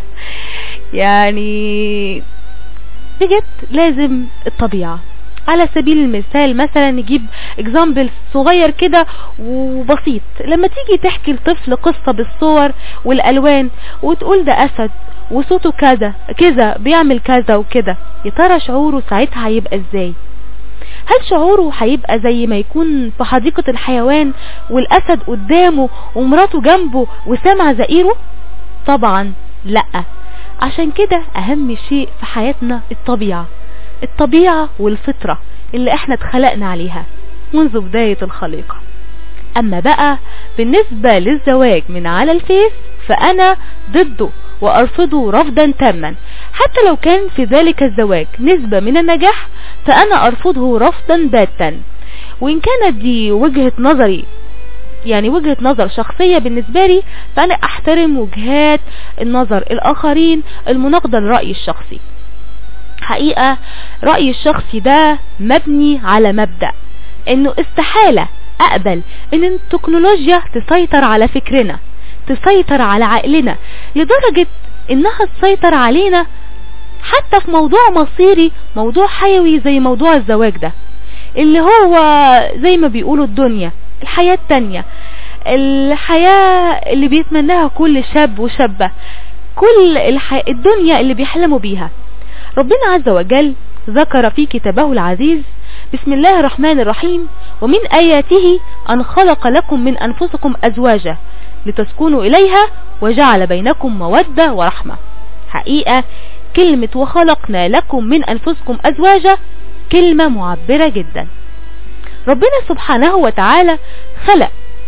يعني بجد لازم الطبيعة على سبيل المثال مثلا نجيب اكزامبل صغير كده وبسيط لما تيجي تحكي لطفل قصة بالصور والالوان وتقول ده اسد وصوته كذا كذا بيعمل كذا وكده يا ترى شعوره ساعتها هيبقى ازاي هل شعوره هيبقى زي ما يكون في حديقة الحيوان والاسد قدامه ومراته جنبه وسامع زئيره طبعا لا عشان كده اهم شيء في حياتنا الطبيعة الطبيعة والفطرة اللي احنا اتخلقنا عليها منذ بداية الخليقة اما بقى بالنسبة للزواج من على الفيس فانا ضده وارفضه رفضا تاما حتى لو كان في ذلك الزواج نسبة من النجاح فانا ارفضه رفضا باتا وان كانت دي وجهة نظري يعني وجهة نظر شخصية بالنسبة لي فانا احترم وجهات النظر الاخرين المناقضة لرأيي الشخصي حقيقة رأيي الشخصي ده مبني على مبدأ انه استحالة اقبل ان التكنولوجيا تسيطر على فكرنا تسيطر على عقلنا لدرجة انها تسيطر علينا حتى في موضوع مصيري موضوع حيوي زي موضوع الزواج ده اللي هو زي ما بيقولوا الدنيا الحياة التانية الحياة اللي بيتمناها كل شاب وشابة كل الح... الدنيا اللي بيحلموا بيها ربنا عز وجل ذكر في كتابه العزيز بسم الله الرحمن الرحيم ومن آياته أن خلق لكم من أنفسكم أزواجا لتسكنوا إليها وجعل بينكم مودة ورحمة حقيقة كلمة وخلقنا لكم من أنفسكم أزواجا كلمة معبرة جدا ربنا سبحانه وتعالى خلق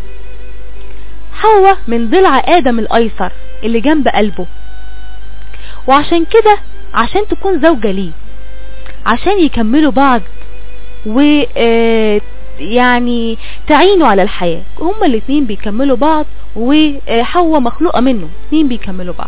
حواء من ضلع آدم الأيسر اللي جنب قلبه وعشان كده عشان تكون زوجة ليه عشان يكملوا بعض و يعني تعينوا على الحياة هما الاتنين بيكملوا بعض وحواء مخلوقة منه اتنين بيكملوا بعض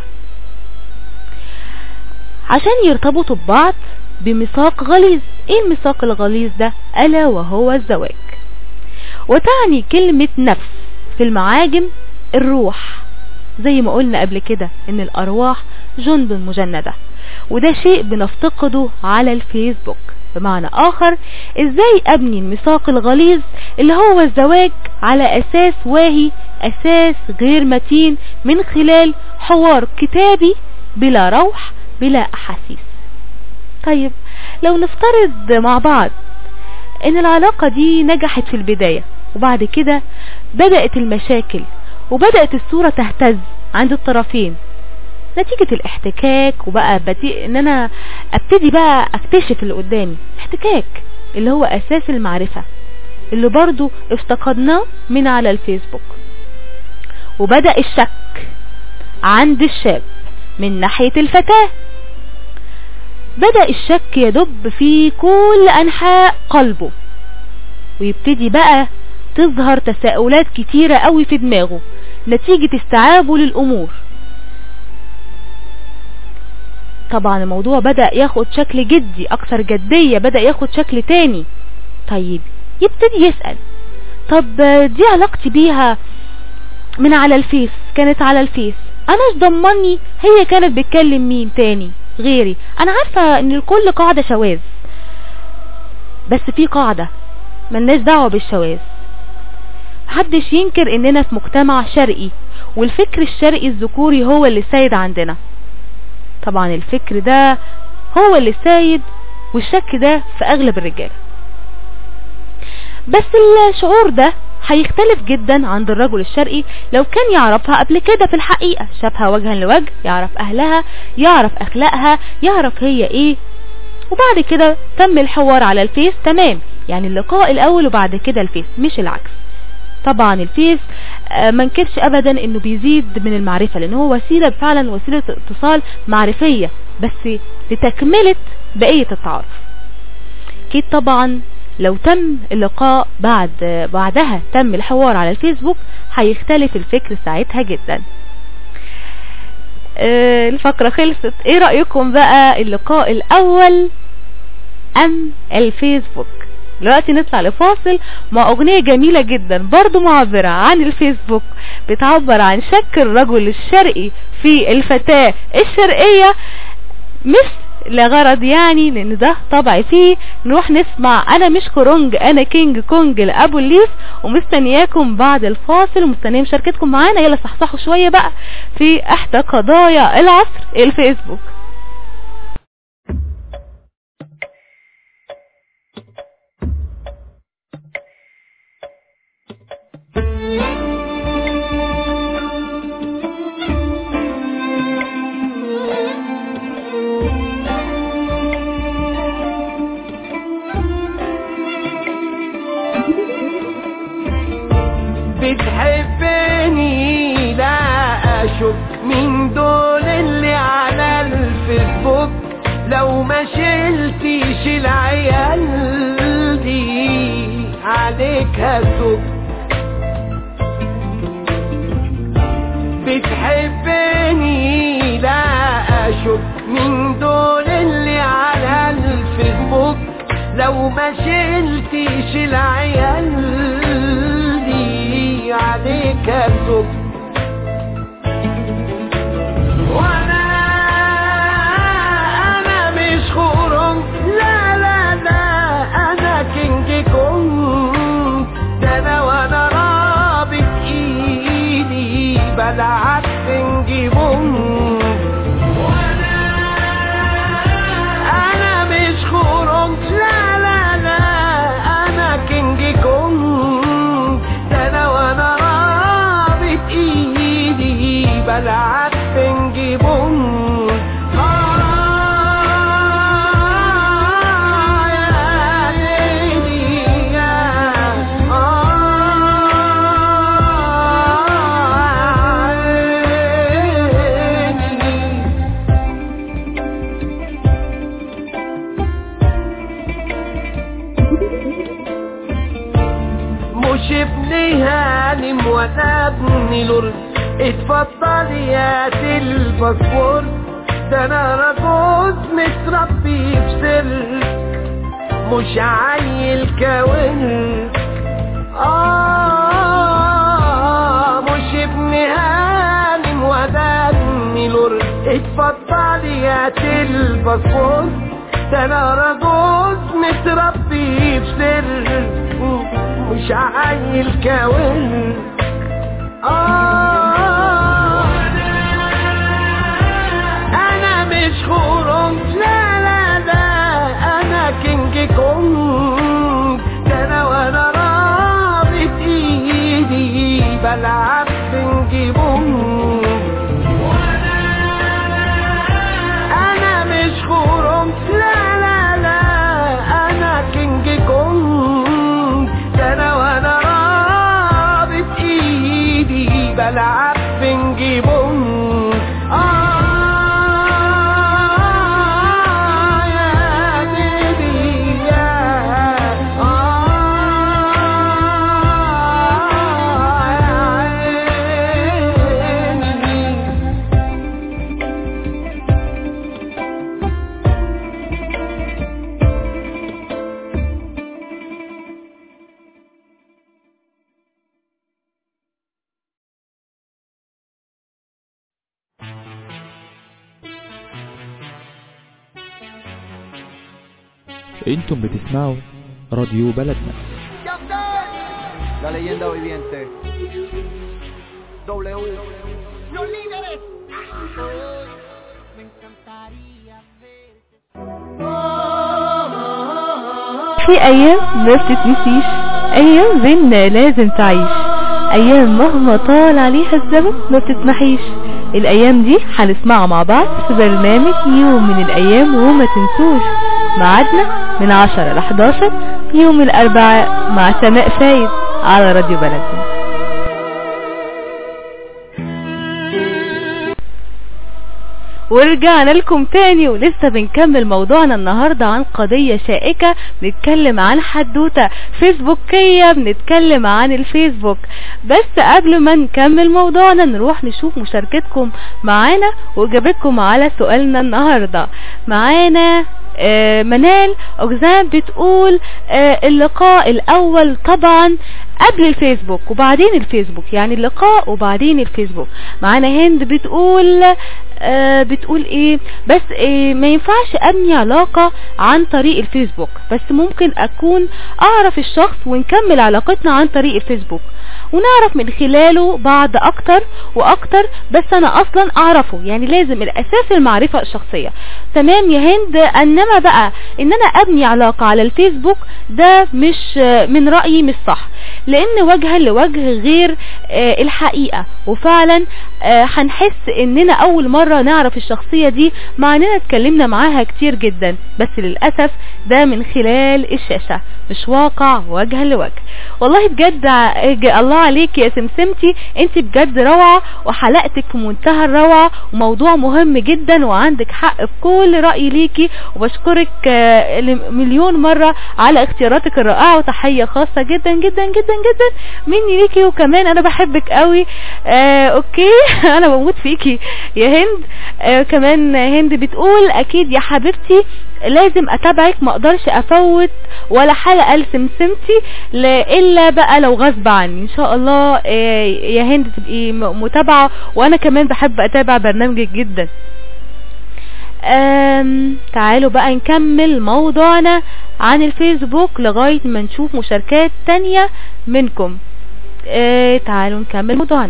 عشان يرتبطوا ببعض بميثاق غليظ ايه الميثاق الغليظ ده الا وهو الزواج وتعني كلمة نفس في المعاجم الروح زي ما قلنا قبل كده ان الارواح جند مجندة وده شيء بنفتقده على الفيسبوك بمعنى آخر ازاي ابني الميثاق الغليظ اللي هو الزواج على اساس واهي اساس غير متين من خلال حوار كتابي بلا روح بلا احاسيس طيب لو نفترض مع بعض ان العلاقة دي نجحت في البداية وبعد كده بدأت المشاكل وبدأت الصورة تهتز عند الطرفين نتيجة الاحتكاك وبقى بدي ان انا ابتدي بقى اكتشف اللي قدامي احتكاك اللي هو اساس المعرفة اللي برضو افتقدناه من على الفيسبوك وبدأ الشك عند الشاب من ناحية الفتاة بدأ الشك يدب في كل أنحاء قلبه ويبتدي بقى تظهر تساؤلات كتيرة قوي في دماغه نتيجة استيعابه للأمور طبعا الموضوع بدأ ياخد شكل جدي أكثر جدية بدأ ياخد شكل تاني طيب يبتدي يسأل طب دي علاقتي بيها من على الفيس كانت على الفيس انا ايش ضمني هي كانت بتكلم مين تاني غيري انا عارفة ان الكل قاعدة شواذ بس في قاعدة ملناش دعوة بالشواذ محدش ينكر اننا في مجتمع شرقي والفكر الشرقي الذكوري هو اللي سايد عندنا طبعا الفكر ده هو اللي سايد والشك ده في اغلب الرجال بس الشعور ده هيختلف جدا عند الرجل الشرقي لو كان يعرفها قبل كده في الحقيقة شافها وجها لوجه يعرف اهلها يعرف اخلاقها يعرف هي ايه وبعد كده تم الحوار على الفيس تمام يعني اللقاء الاول وبعد كده الفيس مش العكس طبعا الفيس آه، ما نكرش ابدا انه بيزيد من المعرفة لان هو وسيلة فعلا وسيلة اتصال معرفية بس لتكملة بقية التعارف اكيد طبعا لو تم اللقاء بعد بعدها تم الحوار على الفيسبوك هيختلف الفكر ساعتها جدا آه، الفقرة خلصت ايه رأيكم بقى اللقاء الاول ام الفيسبوك دلوقتي نطلع لفاصل مع اغنية جميلة جدا برضو معبرة عن الفيسبوك بتعبر عن شك الرجل الشرقي في الفتاة الشرقية مش لغرض يعني لان ده طبعي فيه نروح نسمع انا مش كرونج انا كينج كونج لابو الليف ومستنياكم بعد الفاصل ومستنيه مشاركتكم معانا يلا صحصحوا شوية بقى في احدى قضايا العصر الفيسبوك بتحبني لا اشك من دول اللي على الفيسبوك لو ما شلتيش العيال دي عليك هسوق بتحبني لا اشك من دول اللي على الفيسبوك لو ما شلتيش العيال دي عليك هسوق وانا انا مش خورم لا لا لا انا كينج كونج ده انا وانا رابط ايدي بلعب بنج بونج وانا انا مش خورم لا لا لا انا كينج كونج ده انا وانا رابط ايدي بلعب بنج بونج آه يا ليلي يا آه عيني مش ابن هانم ولا ابن لورد اتفضل يا دي الباسبور ده انا رجوز متربي بسلك مش عيل كاونك آه مش ابن هانم ولا ابن لورد اتفضل يا دي الباسبور ده انا رجوز متربي بسر مش عايل كون آه أنا مش خورم لا لا لا أنا كينج كونج ده أنا وأنا رابط إيدي بلعب بينج بونج انا مش خورم لا لا لا انا كينج كونج ده انا وانا رابط ايدي بلعب بينج بونج آه يا ديدي يا آه يا عيني انتم بتسمعوا راديو بلدنا La leyenda viviente. W. Los líderes. في ايام ما بتتنسيش ايام بينا لازم تعيش ايام مهما طال عليها الزمن ما بتتمحيش الايام دي هنسمعها مع بعض في برنامج يوم من الايام وما تنسوش ميعادنا من 10 ل 11 يوم الاربعاء مع سماء فايد على راديو بلدنا ورجعنا لكم تاني ولسه بنكمل موضوعنا النهاردة عن قضية شائكة بنتكلم عن حدوتة فيسبوكية بنتكلم عن الفيسبوك بس قبل ما نكمل موضوعنا نروح نشوف مشاركتكم معانا واجابتكم على سؤالنا النهاردة معانا آه، منال أجزام بتقول آه، اللقاء الأول طبعا قبل الفيسبوك وبعدين الفيسبوك يعني اللقاء وبعدين الفيسبوك معانا هند بتقول آه بتقول ايه بس إيه ما ينفعش ابني علاقة عن طريق الفيسبوك بس ممكن اكون اعرف الشخص ونكمل علاقتنا عن طريق الفيسبوك ونعرف من خلاله بعض اكتر واكتر بس انا اصلا اعرفه يعني لازم الاساس المعرفة الشخصية تمام يا هند انما بقى ان انا ابني علاقة على الفيسبوك ده مش آه، من رأيي مش صح لان وجها لوجه غير آه، الحقيقة وفعلا آه، هنحس اننا اول مرة نعرف الشخصية دي مع اننا اتكلمنا معاها كتير جدا بس للأسف ده من خلال الشاشة مش واقع وجها لوجه والله بجد ع- ج- الله عليك يا سمسمتي انت بجد روعة وحلقتك في منتهى الروعة وموضوع مهم جدا وعندك حق في كل رأي ليكي وبشكرك آه، ل- مليون مرة على اختياراتك الرائعة وتحية خاصة جدا جدا جدا جدا مني ليكي وكمان انا بحبك قوي آه اوكي انا بموت فيكي يا هند آه كمان هند بتقول اكيد يا حبيبتي لازم اتابعك ما اقدرش افوت ولا حلقة لسمسمتي ل- الا بقى لو غصب عني ان شاء الله آه يا هند تبقي م- متابعة وانا كمان بحب اتابع برنامجك جدا آم، تعالوا بقى نكمل موضوعنا عن الفيسبوك لغاية ما نشوف مشاركات تانية منكم آه تعالوا نكمل موضوعنا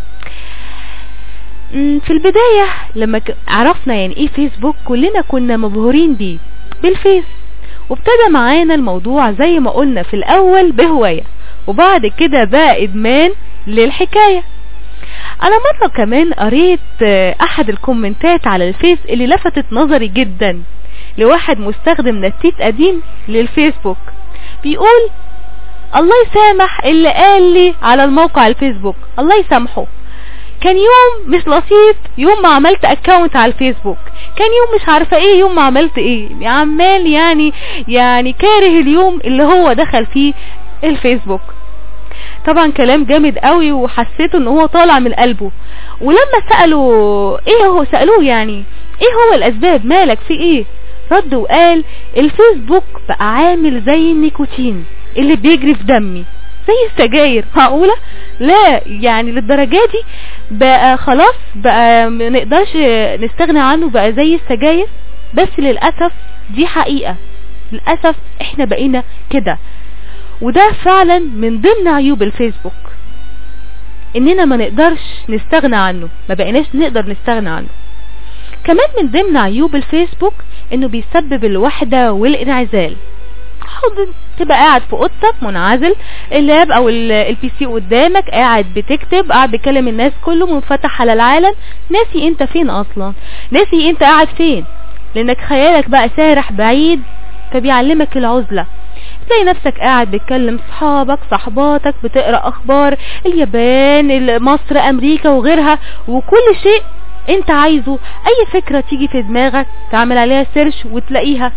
مم، في البداية لما ك- عرفنا يعني ايه فيسبوك كلنا كنا مبهورين بيه بالفيس وابتدى معانا الموضوع زي ما قلنا في الاول بهواية وبعد كده بقى ادمان للحكاية انا مرة كمان قريت آه، احد الكومنتات على الفيس اللي لفتت نظري جدا لواحد مستخدم نتيت قديم للفيسبوك بيقول الله يسامح اللي قال لي على الموقع الفيسبوك الله يسامحه كان يوم مش لطيف يوم ما عملت اكاونت على الفيسبوك كان يوم مش عارفة ايه يوم ما عملت ايه عمال يعني يعني كاره اليوم اللي هو دخل فيه الفيسبوك طبعا كلام جامد قوي وحسيته ان هو طالع من قلبه ولما سألوا ايه هو سألوه يعني ايه هو الاسباب مالك في ايه رد وقال الفيسبوك بقى عامل زي النيكوتين اللي بيجري في دمي زي السجاير معقولة لا يعني للدرجة دي بقى خلاص بقى ما نقدرش نستغنى عنه بقى زي السجاير بس للأسف دي حقيقة للأسف احنا بقينا كده وده فعلا من ضمن عيوب الفيسبوك اننا ما نقدرش نستغنى عنه ما بقيناش نقدر نستغنى عنه كمان من ضمن عيوب الفيسبوك انه بيسبب الوحدة والانعزال حاضر تبقى قاعد في اوضتك منعزل اللاب او ال- البي سي قدامك قاعد بتكتب قاعد بتكلم الناس كله منفتح على العالم ناسي انت فين اصلا ناسي انت قاعد فين لانك خيالك بقى سارح بعيد فبيعلمك العزلة تلاقي نفسك قاعد بتكلم صحابك صحباتك بتقرأ اخبار اليابان ال- مصر امريكا وغيرها وكل شيء انت عايزه اي فكرة تيجي في دماغك تعمل عليها سيرش وتلاقيها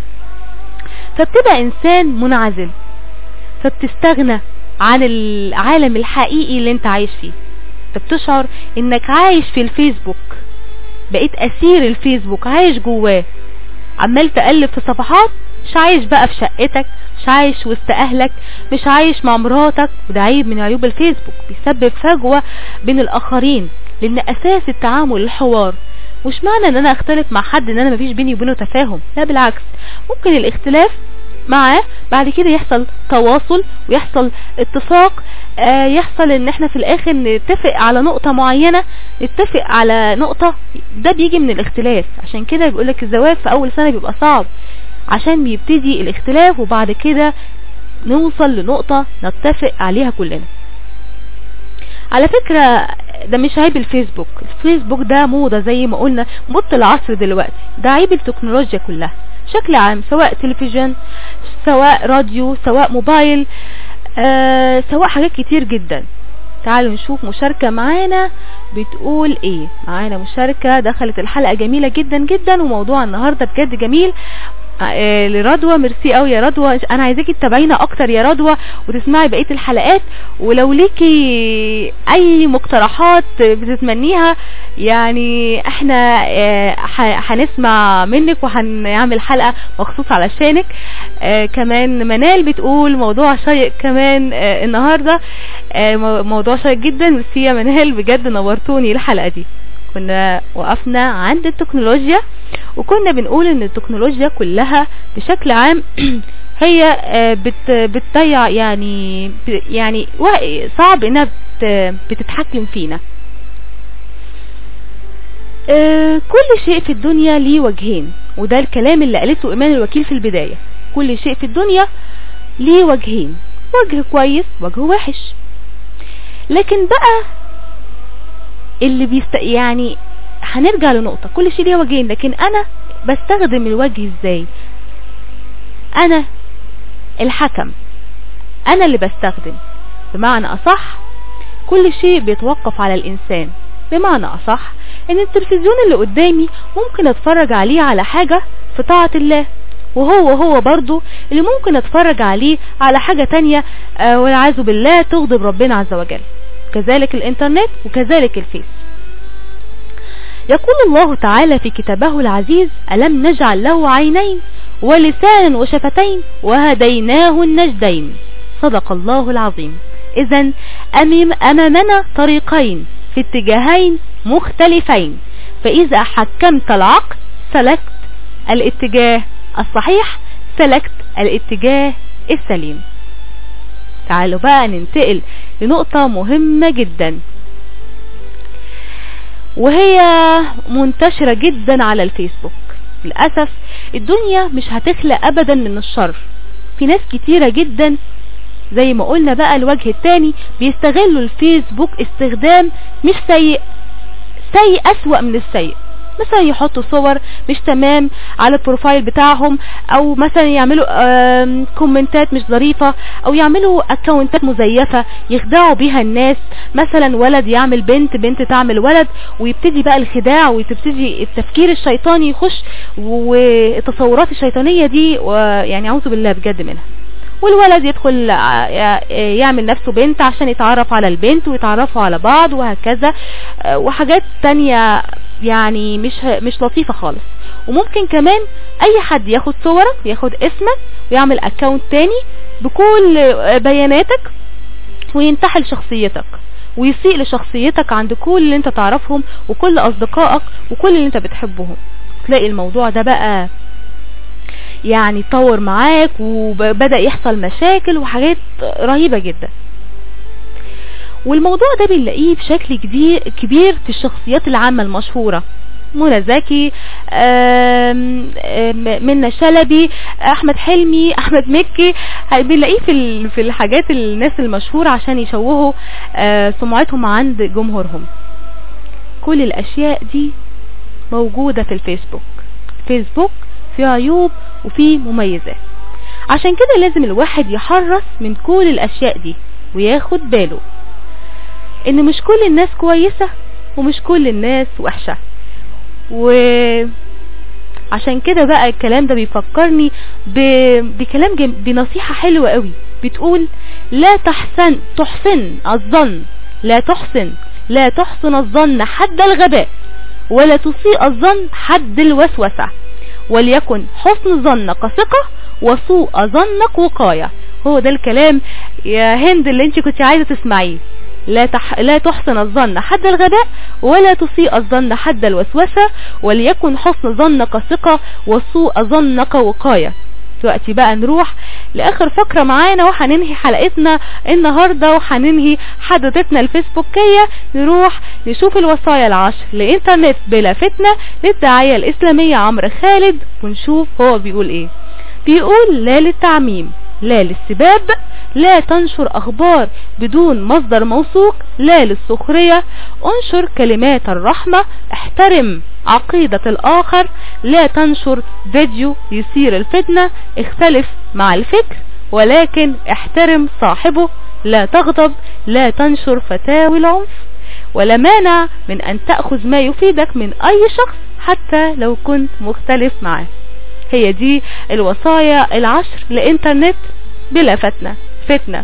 فبتبقى انسان منعزل فبتستغنى عن العالم الحقيقي اللي انت عايش فيه فبتشعر انك عايش في الفيسبوك بقيت اسير الفيسبوك عايش جواه عمال تقلب في صفحات مش عايش بقى في شقتك مش عايش وسط اهلك مش عايش مع مراتك وده عيب من عيوب الفيسبوك بيسبب فجوة بين الاخرين لان اساس التعامل الحوار مش معنى ان انا اختلف مع حد ان انا مفيش بيني وبينه تفاهم لا بالعكس ممكن الاختلاف معاه بعد كده يحصل تواصل ويحصل اتفاق آه يحصل ان احنا في الاخر نتفق على نقطة معينة نتفق على نقطة ده بيجي من الاختلاف عشان كده بيقولك الزواج في اول سنة بيبقى صعب عشان بيبتدي الاختلاف وبعد كده نوصل لنقطة نتفق عليها كلنا على فكرة ده مش عيب الفيسبوك الفيسبوك ده موضة زي ما قلنا موضة العصر دلوقتي ده عيب التكنولوجيا كلها بشكل عام سواء تلفزيون سواء راديو سواء موبايل آه سواء حاجات كتير جدا تعالوا نشوف مشاركة معانا بتقول ايه معانا مشاركة دخلت الحلقة جميلة جدا جدا وموضوع النهاردة بجد جميل آه لرضوى ميرسي قوي يا رضوى انا عايزاكي تتابعينا اكتر يا رضوى وتسمعي بقيه الحلقات ولو ليكي اي مقترحات بتتمنيها يعني احنا آه هنسمع منك وهنعمل حلقه مخصوص علشانك آه كمان منال بتقول موضوع شيق كمان النهارده موضوع شيق جدا ميرسي يا منال بجد نورتوني الحلقه دي كنا وقفنا عند التكنولوجيا وكنا بنقول ان التكنولوجيا كلها بشكل عام هي بت بتضيع يعني يعني صعب انها بتتحكم فينا كل شيء في الدنيا ليه وجهين وده الكلام اللي قالته ايمان الوكيل في البداية كل شيء في الدنيا ليه وجهين وجه كويس وجه وحش لكن بقى اللي بيست يعني هنرجع لنقطة كل شيء ليه وجهين لكن انا بستخدم الوجه ازاي انا الحكم انا اللي بستخدم بمعنى اصح كل شيء بيتوقف على الانسان بمعنى اصح ان التلفزيون اللي قدامي ممكن اتفرج عليه على حاجة في طاعة الله وهو هو برضو اللي ممكن اتفرج عليه على حاجة تانية آه والعياذ بالله تغضب ربنا عز وجل كذلك الانترنت وكذلك الفيس يقول الله تعالى في كتابه العزيز ألم نجعل له عينين ولسانا وشفتين وهديناه النجدين صدق الله العظيم إذا أمامنا طريقين في اتجاهين مختلفين فإذا حكمت العقل سلكت الاتجاه الصحيح سلكت الاتجاه السليم تعالوا بقى ننتقل لنقطة مهمة جدا وهي منتشرة جدا على الفيسبوك للأسف الدنيا مش هتخلق أبدا من الشر في ناس كتيرة جدا زي ما قلنا بقى الوجه التاني بيستغلوا الفيسبوك استخدام مش سيء سيء أسوأ من السيء مثلا يحطوا صور مش تمام على البروفايل بتاعهم او مثلا يعملوا كومنتات مش ظريفة او يعملوا اكونتات مزيفة يخدعوا بيها الناس مثلا ولد يعمل بنت بنت تعمل ولد ويبتدي بقى الخداع وتبتدي التفكير الشيطاني يخش والتصورات الشيطانية دي يعني اعوذ بالله بجد منها والولد يدخل يعمل نفسه بنت عشان يتعرف على البنت ويتعرفوا على بعض وهكذا وحاجات تانية يعني مش مش لطيفة خالص وممكن كمان اي حد ياخد صورك وياخد اسمك ويعمل اكونت تاني بكل بياناتك وينتحل شخصيتك ويسيء لشخصيتك عند كل اللي انت تعرفهم وكل اصدقائك وكل اللي انت بتحبهم تلاقي الموضوع ده بقى يعني يتطور معاك وبدأ يحصل مشاكل وحاجات رهيبة جدا والموضوع ده بنلاقيه بشكل كبير كبير في الشخصيات العامة المشهورة منى زكي آم، آم، منى شلبي احمد حلمي احمد مكي هي- بنلاقيه في ال- في الحاجات الناس المشهورة عشان يشوهوا آه، سمعتهم عند جمهورهم كل الاشياء دي موجودة في الفيسبوك فيسبوك فيه عيوب وفيه مميزات عشان كده لازم الواحد يحرص من كل الاشياء دي وياخد باله ان مش كل الناس كويسة ومش كل الناس وحشة و عشان كده بقى الكلام ده بيفكرني ب... بكلام جم... بنصيحة حلوة قوي بتقول لا تحسن تحسن الظن لا تحسن لا تحسن الظن حد الغباء ولا تسيء الظن حد الوسوسة وليكن حسن ظنك ثقة وسوء ظنك وقاية هو ده الكلام يا هند اللي انت كنت عايزة تسمعيه لا, تح... لا تحسن الظن حد الغباء ولا تسيء الظن حد الوسوسة وليكن حسن ظنك ثقة وسوء ظنك وقاية دلوقتي بقى نروح لاخر فقرة معانا وهننهي حلقتنا النهاردة وهننهي حدثتنا الفيسبوكية نروح نشوف الوصايا العشر لانترنت بلا فتنة للداعية الاسلامية عمرو خالد ونشوف هو بيقول ايه بيقول لا للتعميم لا للسباب لا تنشر اخبار بدون مصدر موثوق لا للسخرية انشر كلمات الرحمة احترم عقيدة الاخر لا تنشر فيديو يثير الفتنة اختلف مع الفكر ولكن احترم صاحبه لا تغضب لا تنشر فتاوي العنف ولا مانع من ان تأخذ ما يفيدك من اي شخص حتى لو كنت مختلف معاه هي دي الوصايا العشر لانترنت بلا فتنة فتنة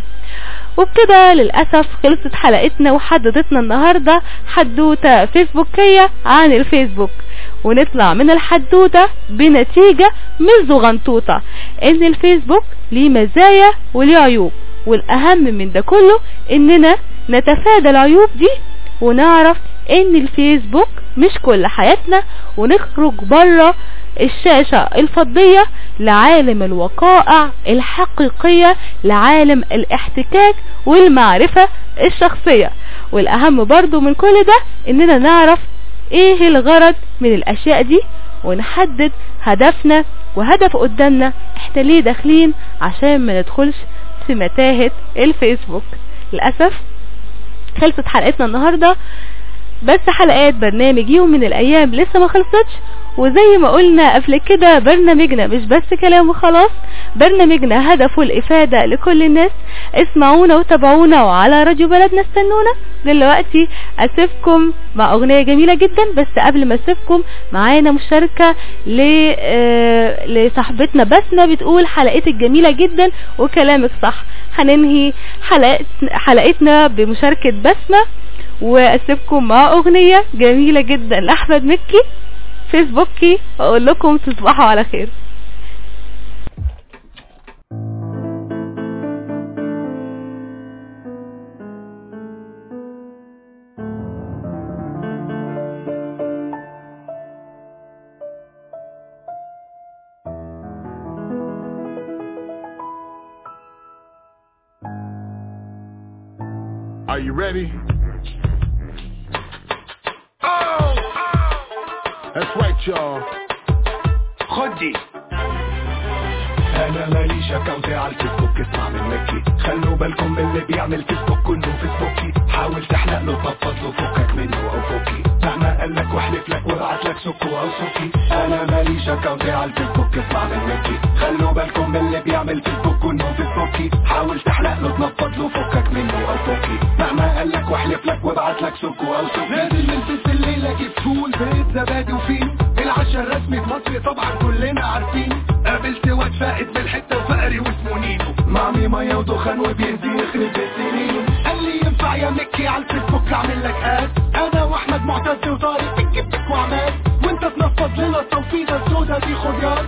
وبكده للأسف خلصت حلقتنا وحددتنا النهاردة حدوتة فيسبوكية عن الفيسبوك ونطلع من الحدوتة بنتيجة مش زغنطوطة ان الفيسبوك ليه مزايا وليه عيوب والاهم من ده كله اننا نتفادى العيوب دي ونعرف ان الفيسبوك مش كل حياتنا ونخرج بره الشاشة الفضية لعالم الوقائع الحقيقية لعالم الاحتكاك والمعرفة الشخصية والاهم برضو من كل ده اننا نعرف ايه الغرض من الاشياء دي ونحدد هدفنا وهدف قدامنا احنا ليه داخلين عشان ما ندخلش في متاهة الفيسبوك للأسف خلصت حلقتنا النهاردة بس حلقات برنامج يوم من الايام لسه ما خلصتش وزي ما قلنا قبل كده برنامجنا مش بس كلام وخلاص برنامجنا هدفه الافادة لكل الناس اسمعونا وتابعونا وعلى راديو بلدنا استنونا دلوقتي اسيبكم مع اغنية جميلة جدا بس قبل ما اسيبكم معانا مشاركة ل... آه... لصاحبتنا بسمة بتقول حلقتك جميلة جدا وكلامك صح هننهي حلقت... حلقتنا بمشاركة بسمة واسيبكم مع اغنية جميلة جدا لاحمد مكي فيسبوكي واقول لكم تصبحوا على خير Are you ready? Oh! That's right, y'all. خدي انا ماليش اكونت على الفيسبوك اسمع من مكي خلوا بالكم من اللي بيعمل فيسبوك كله فيسبوكي حاول تحلق له طبط له فكك منه او فكي مهما قال لك واحلف لك وابعت لك سكو او سكي انا ماليش اكونت على الفيسبوك اسمع من مكي خلوا بالكم من اللي بيعمل فيسبوك كله فيسبوكي حاول تحلق له تنفض له فكك منه او فكي مهما قال لك واحلف لك وابعت لك سكو او سكي نازل نلبس الليله جيب فول بيت زبادي وفين العشاء الرسمي في مصر طبعا كلنا عارفين قابلت واد فائد من الحته وفقري واسمه نينو معمي ميه ودخان وبينزل يخرب السنين قال لي ينفع يا مكي على الفيسبوك اعمل لك اد انا واحمد معتز وطارق بك بك وعماد وانت تنفض لنا التوفيضه السودا دي خد ياد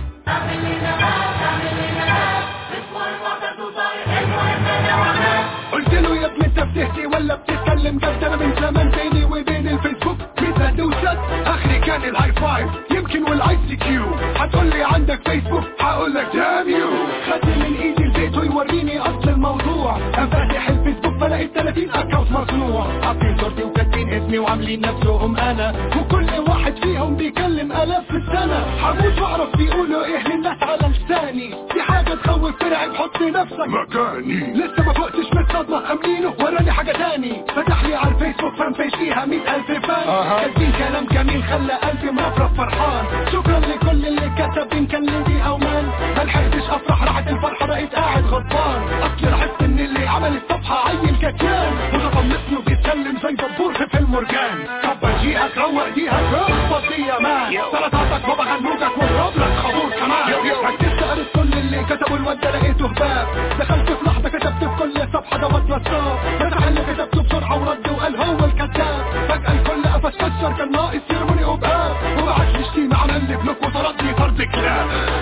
قلت له يا ابني انت بتحكي ولا بتتكلم جد انا من زمان بيني وبين الفيسبوك ميزة دوسات اخري كان الهاي فايف يمكن والايس سي كيو هتقولي عندك فيسبوك هقولك دام يو خدني من ايدي البيت ويوريني اصل الموضوع قام فاتح الفيسبوك فلقيت 30 اكونت مصنوع حاطين صورتي وكاتبين اسمي وعاملين نفسهم انا وكل واحد فيهم بيكلم الاف في السنة هموت واعرف بيقولوا ايه للناس على لساني في حاجة تخوف فرعي بحط نفسك مكاني لسه ما فقتش من الصدمة امنينه وراني حاجة تاني فتح لي على الفيسبوك فان بيج فيها مئة الف فان أها. كاتبين كلام جميل خلى قلبي مرفرف فرحان شكرا لكل اللي كتب ان كان ليدي او مان ملحقتش افرح راحت الفرحة بقيت قاعد غضبان اصل لاحظت ان اللي عمل الصفحة عيل كتيان وده طمسني وبيتكلم زي دبور في فيلم مرجان كبر جيهك روق ديهك اخبط دي يا مان سلطاتك بابا غنوجك والرب لك خبور كمان ركزت قريت كل اللي كتبوا الواد ده لقيته هباب دخلت في لحظة كتبت في كل صفحة دوت نصاب فتح اللي كتبته بسرعة ورد وقال هو الكذاب فجأة الكل قفش كشر كان ناقص يرموني قباب وبعت لي شتيمة عمل لي بلوك وطردني طرد كلاب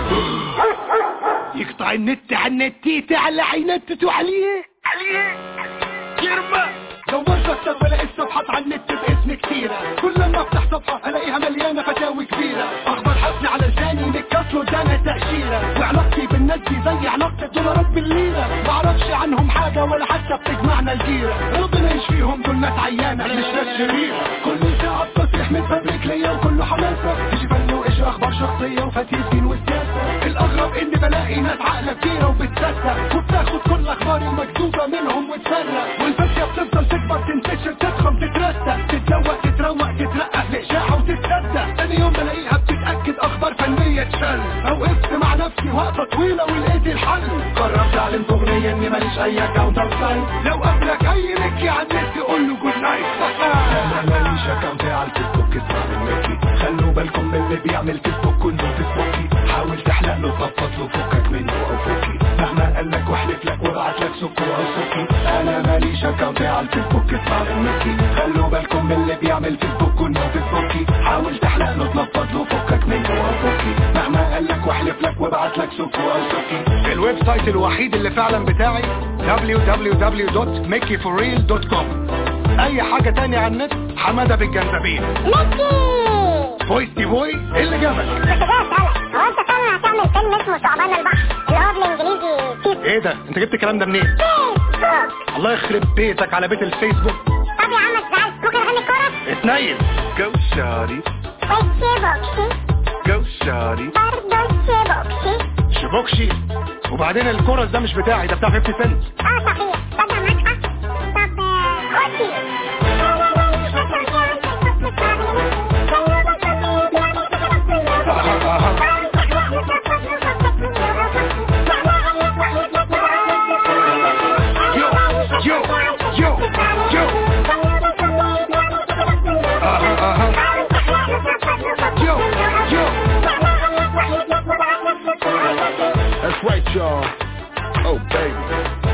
يقطع النت على النت على عينتته عليه عليه يرمى دورت اكتر بلاقي الصفحات على النت باسم كتيرة كل لما افتح صفحة الاقيها مليانة فتاوي كبيرة اخبار حزن على لساني متكسر ودانا تأشيرة وعلاقتي بالناس دي زي علاقة الدولارات بالليرة معرفش عنهم حاجة ولا حتى بتجمعنا الجيرة ربنا يشفيهم دول ناس عيانة مش ناس شريرة كل ساعة تصريح متفبرك ليا وكله حماسة تيجي فن وإيش اخبار شخصية وفتيس دين والسياسة الاغرب اني بلاقي ناس عاقلة كتيرة وبتصدق وبتاخد كل اخبار المكتوبة منهم وتفرق والفتية بتفضل تكبر تنتشر تضخم تترسق تتزوق تتروق تترقق لإشاعة وتتصدق تاني يوم بلاقيها بتتأكد اخبار فنية تشل وقفت مع نفسي وقفة طويلة ولقيت الحل قررت اعلن اغنية اني ماليش اي اكونت او سايت لو قابلك اي مكي على النت قول له جود نايت انا ماليش اكونت على الفيسبوك اسمع من مكي خلوا بالكم من اللي بيعمل فيسبوك كله فيسبوكي حاول تحلق له تفضل له فكك منه او فكي مهما قال لك واحلف لك وابعت لك سكو او سكي انا ماليش اكونت على الفيسبوك اسمع من مكي خلوا بالكم من اللي بيعمل فيسبوك كله فيسبوكي حاول تحلق له تنفض له فكك منه او فكي مهما قال لك واحلف لك وابعت لك سكو او سكي الويب سايت الوحيد اللي فعلا بتاعي www.makeitforreal.com اي حاجة تانية على النت حمادة بالجنزبيل فويس دي بوي ايه اللي جابك كنت جاي اسالك هو انت فعلا هتعمل فيلم اسمه ثعبان البحر اللي هو بالانجليزي فيس ايه ده انت جبت الكلام ده منين فيسبوك الله يخرب بيتك على بيت الفيسبوك طب يا عم ازعل ممكن اغني كورة اتنيل Go shawty, والشيبوكشي go shawty. برضه الشيبوكشي شبوكشي وبعدين الكورس ده مش بتاعي ده بتاع 50 سنت اه صحيح تصدق معاك حق طب آه، خدي يو يو يو يو اها اها يو يو That's right, y'all. Oh, baby.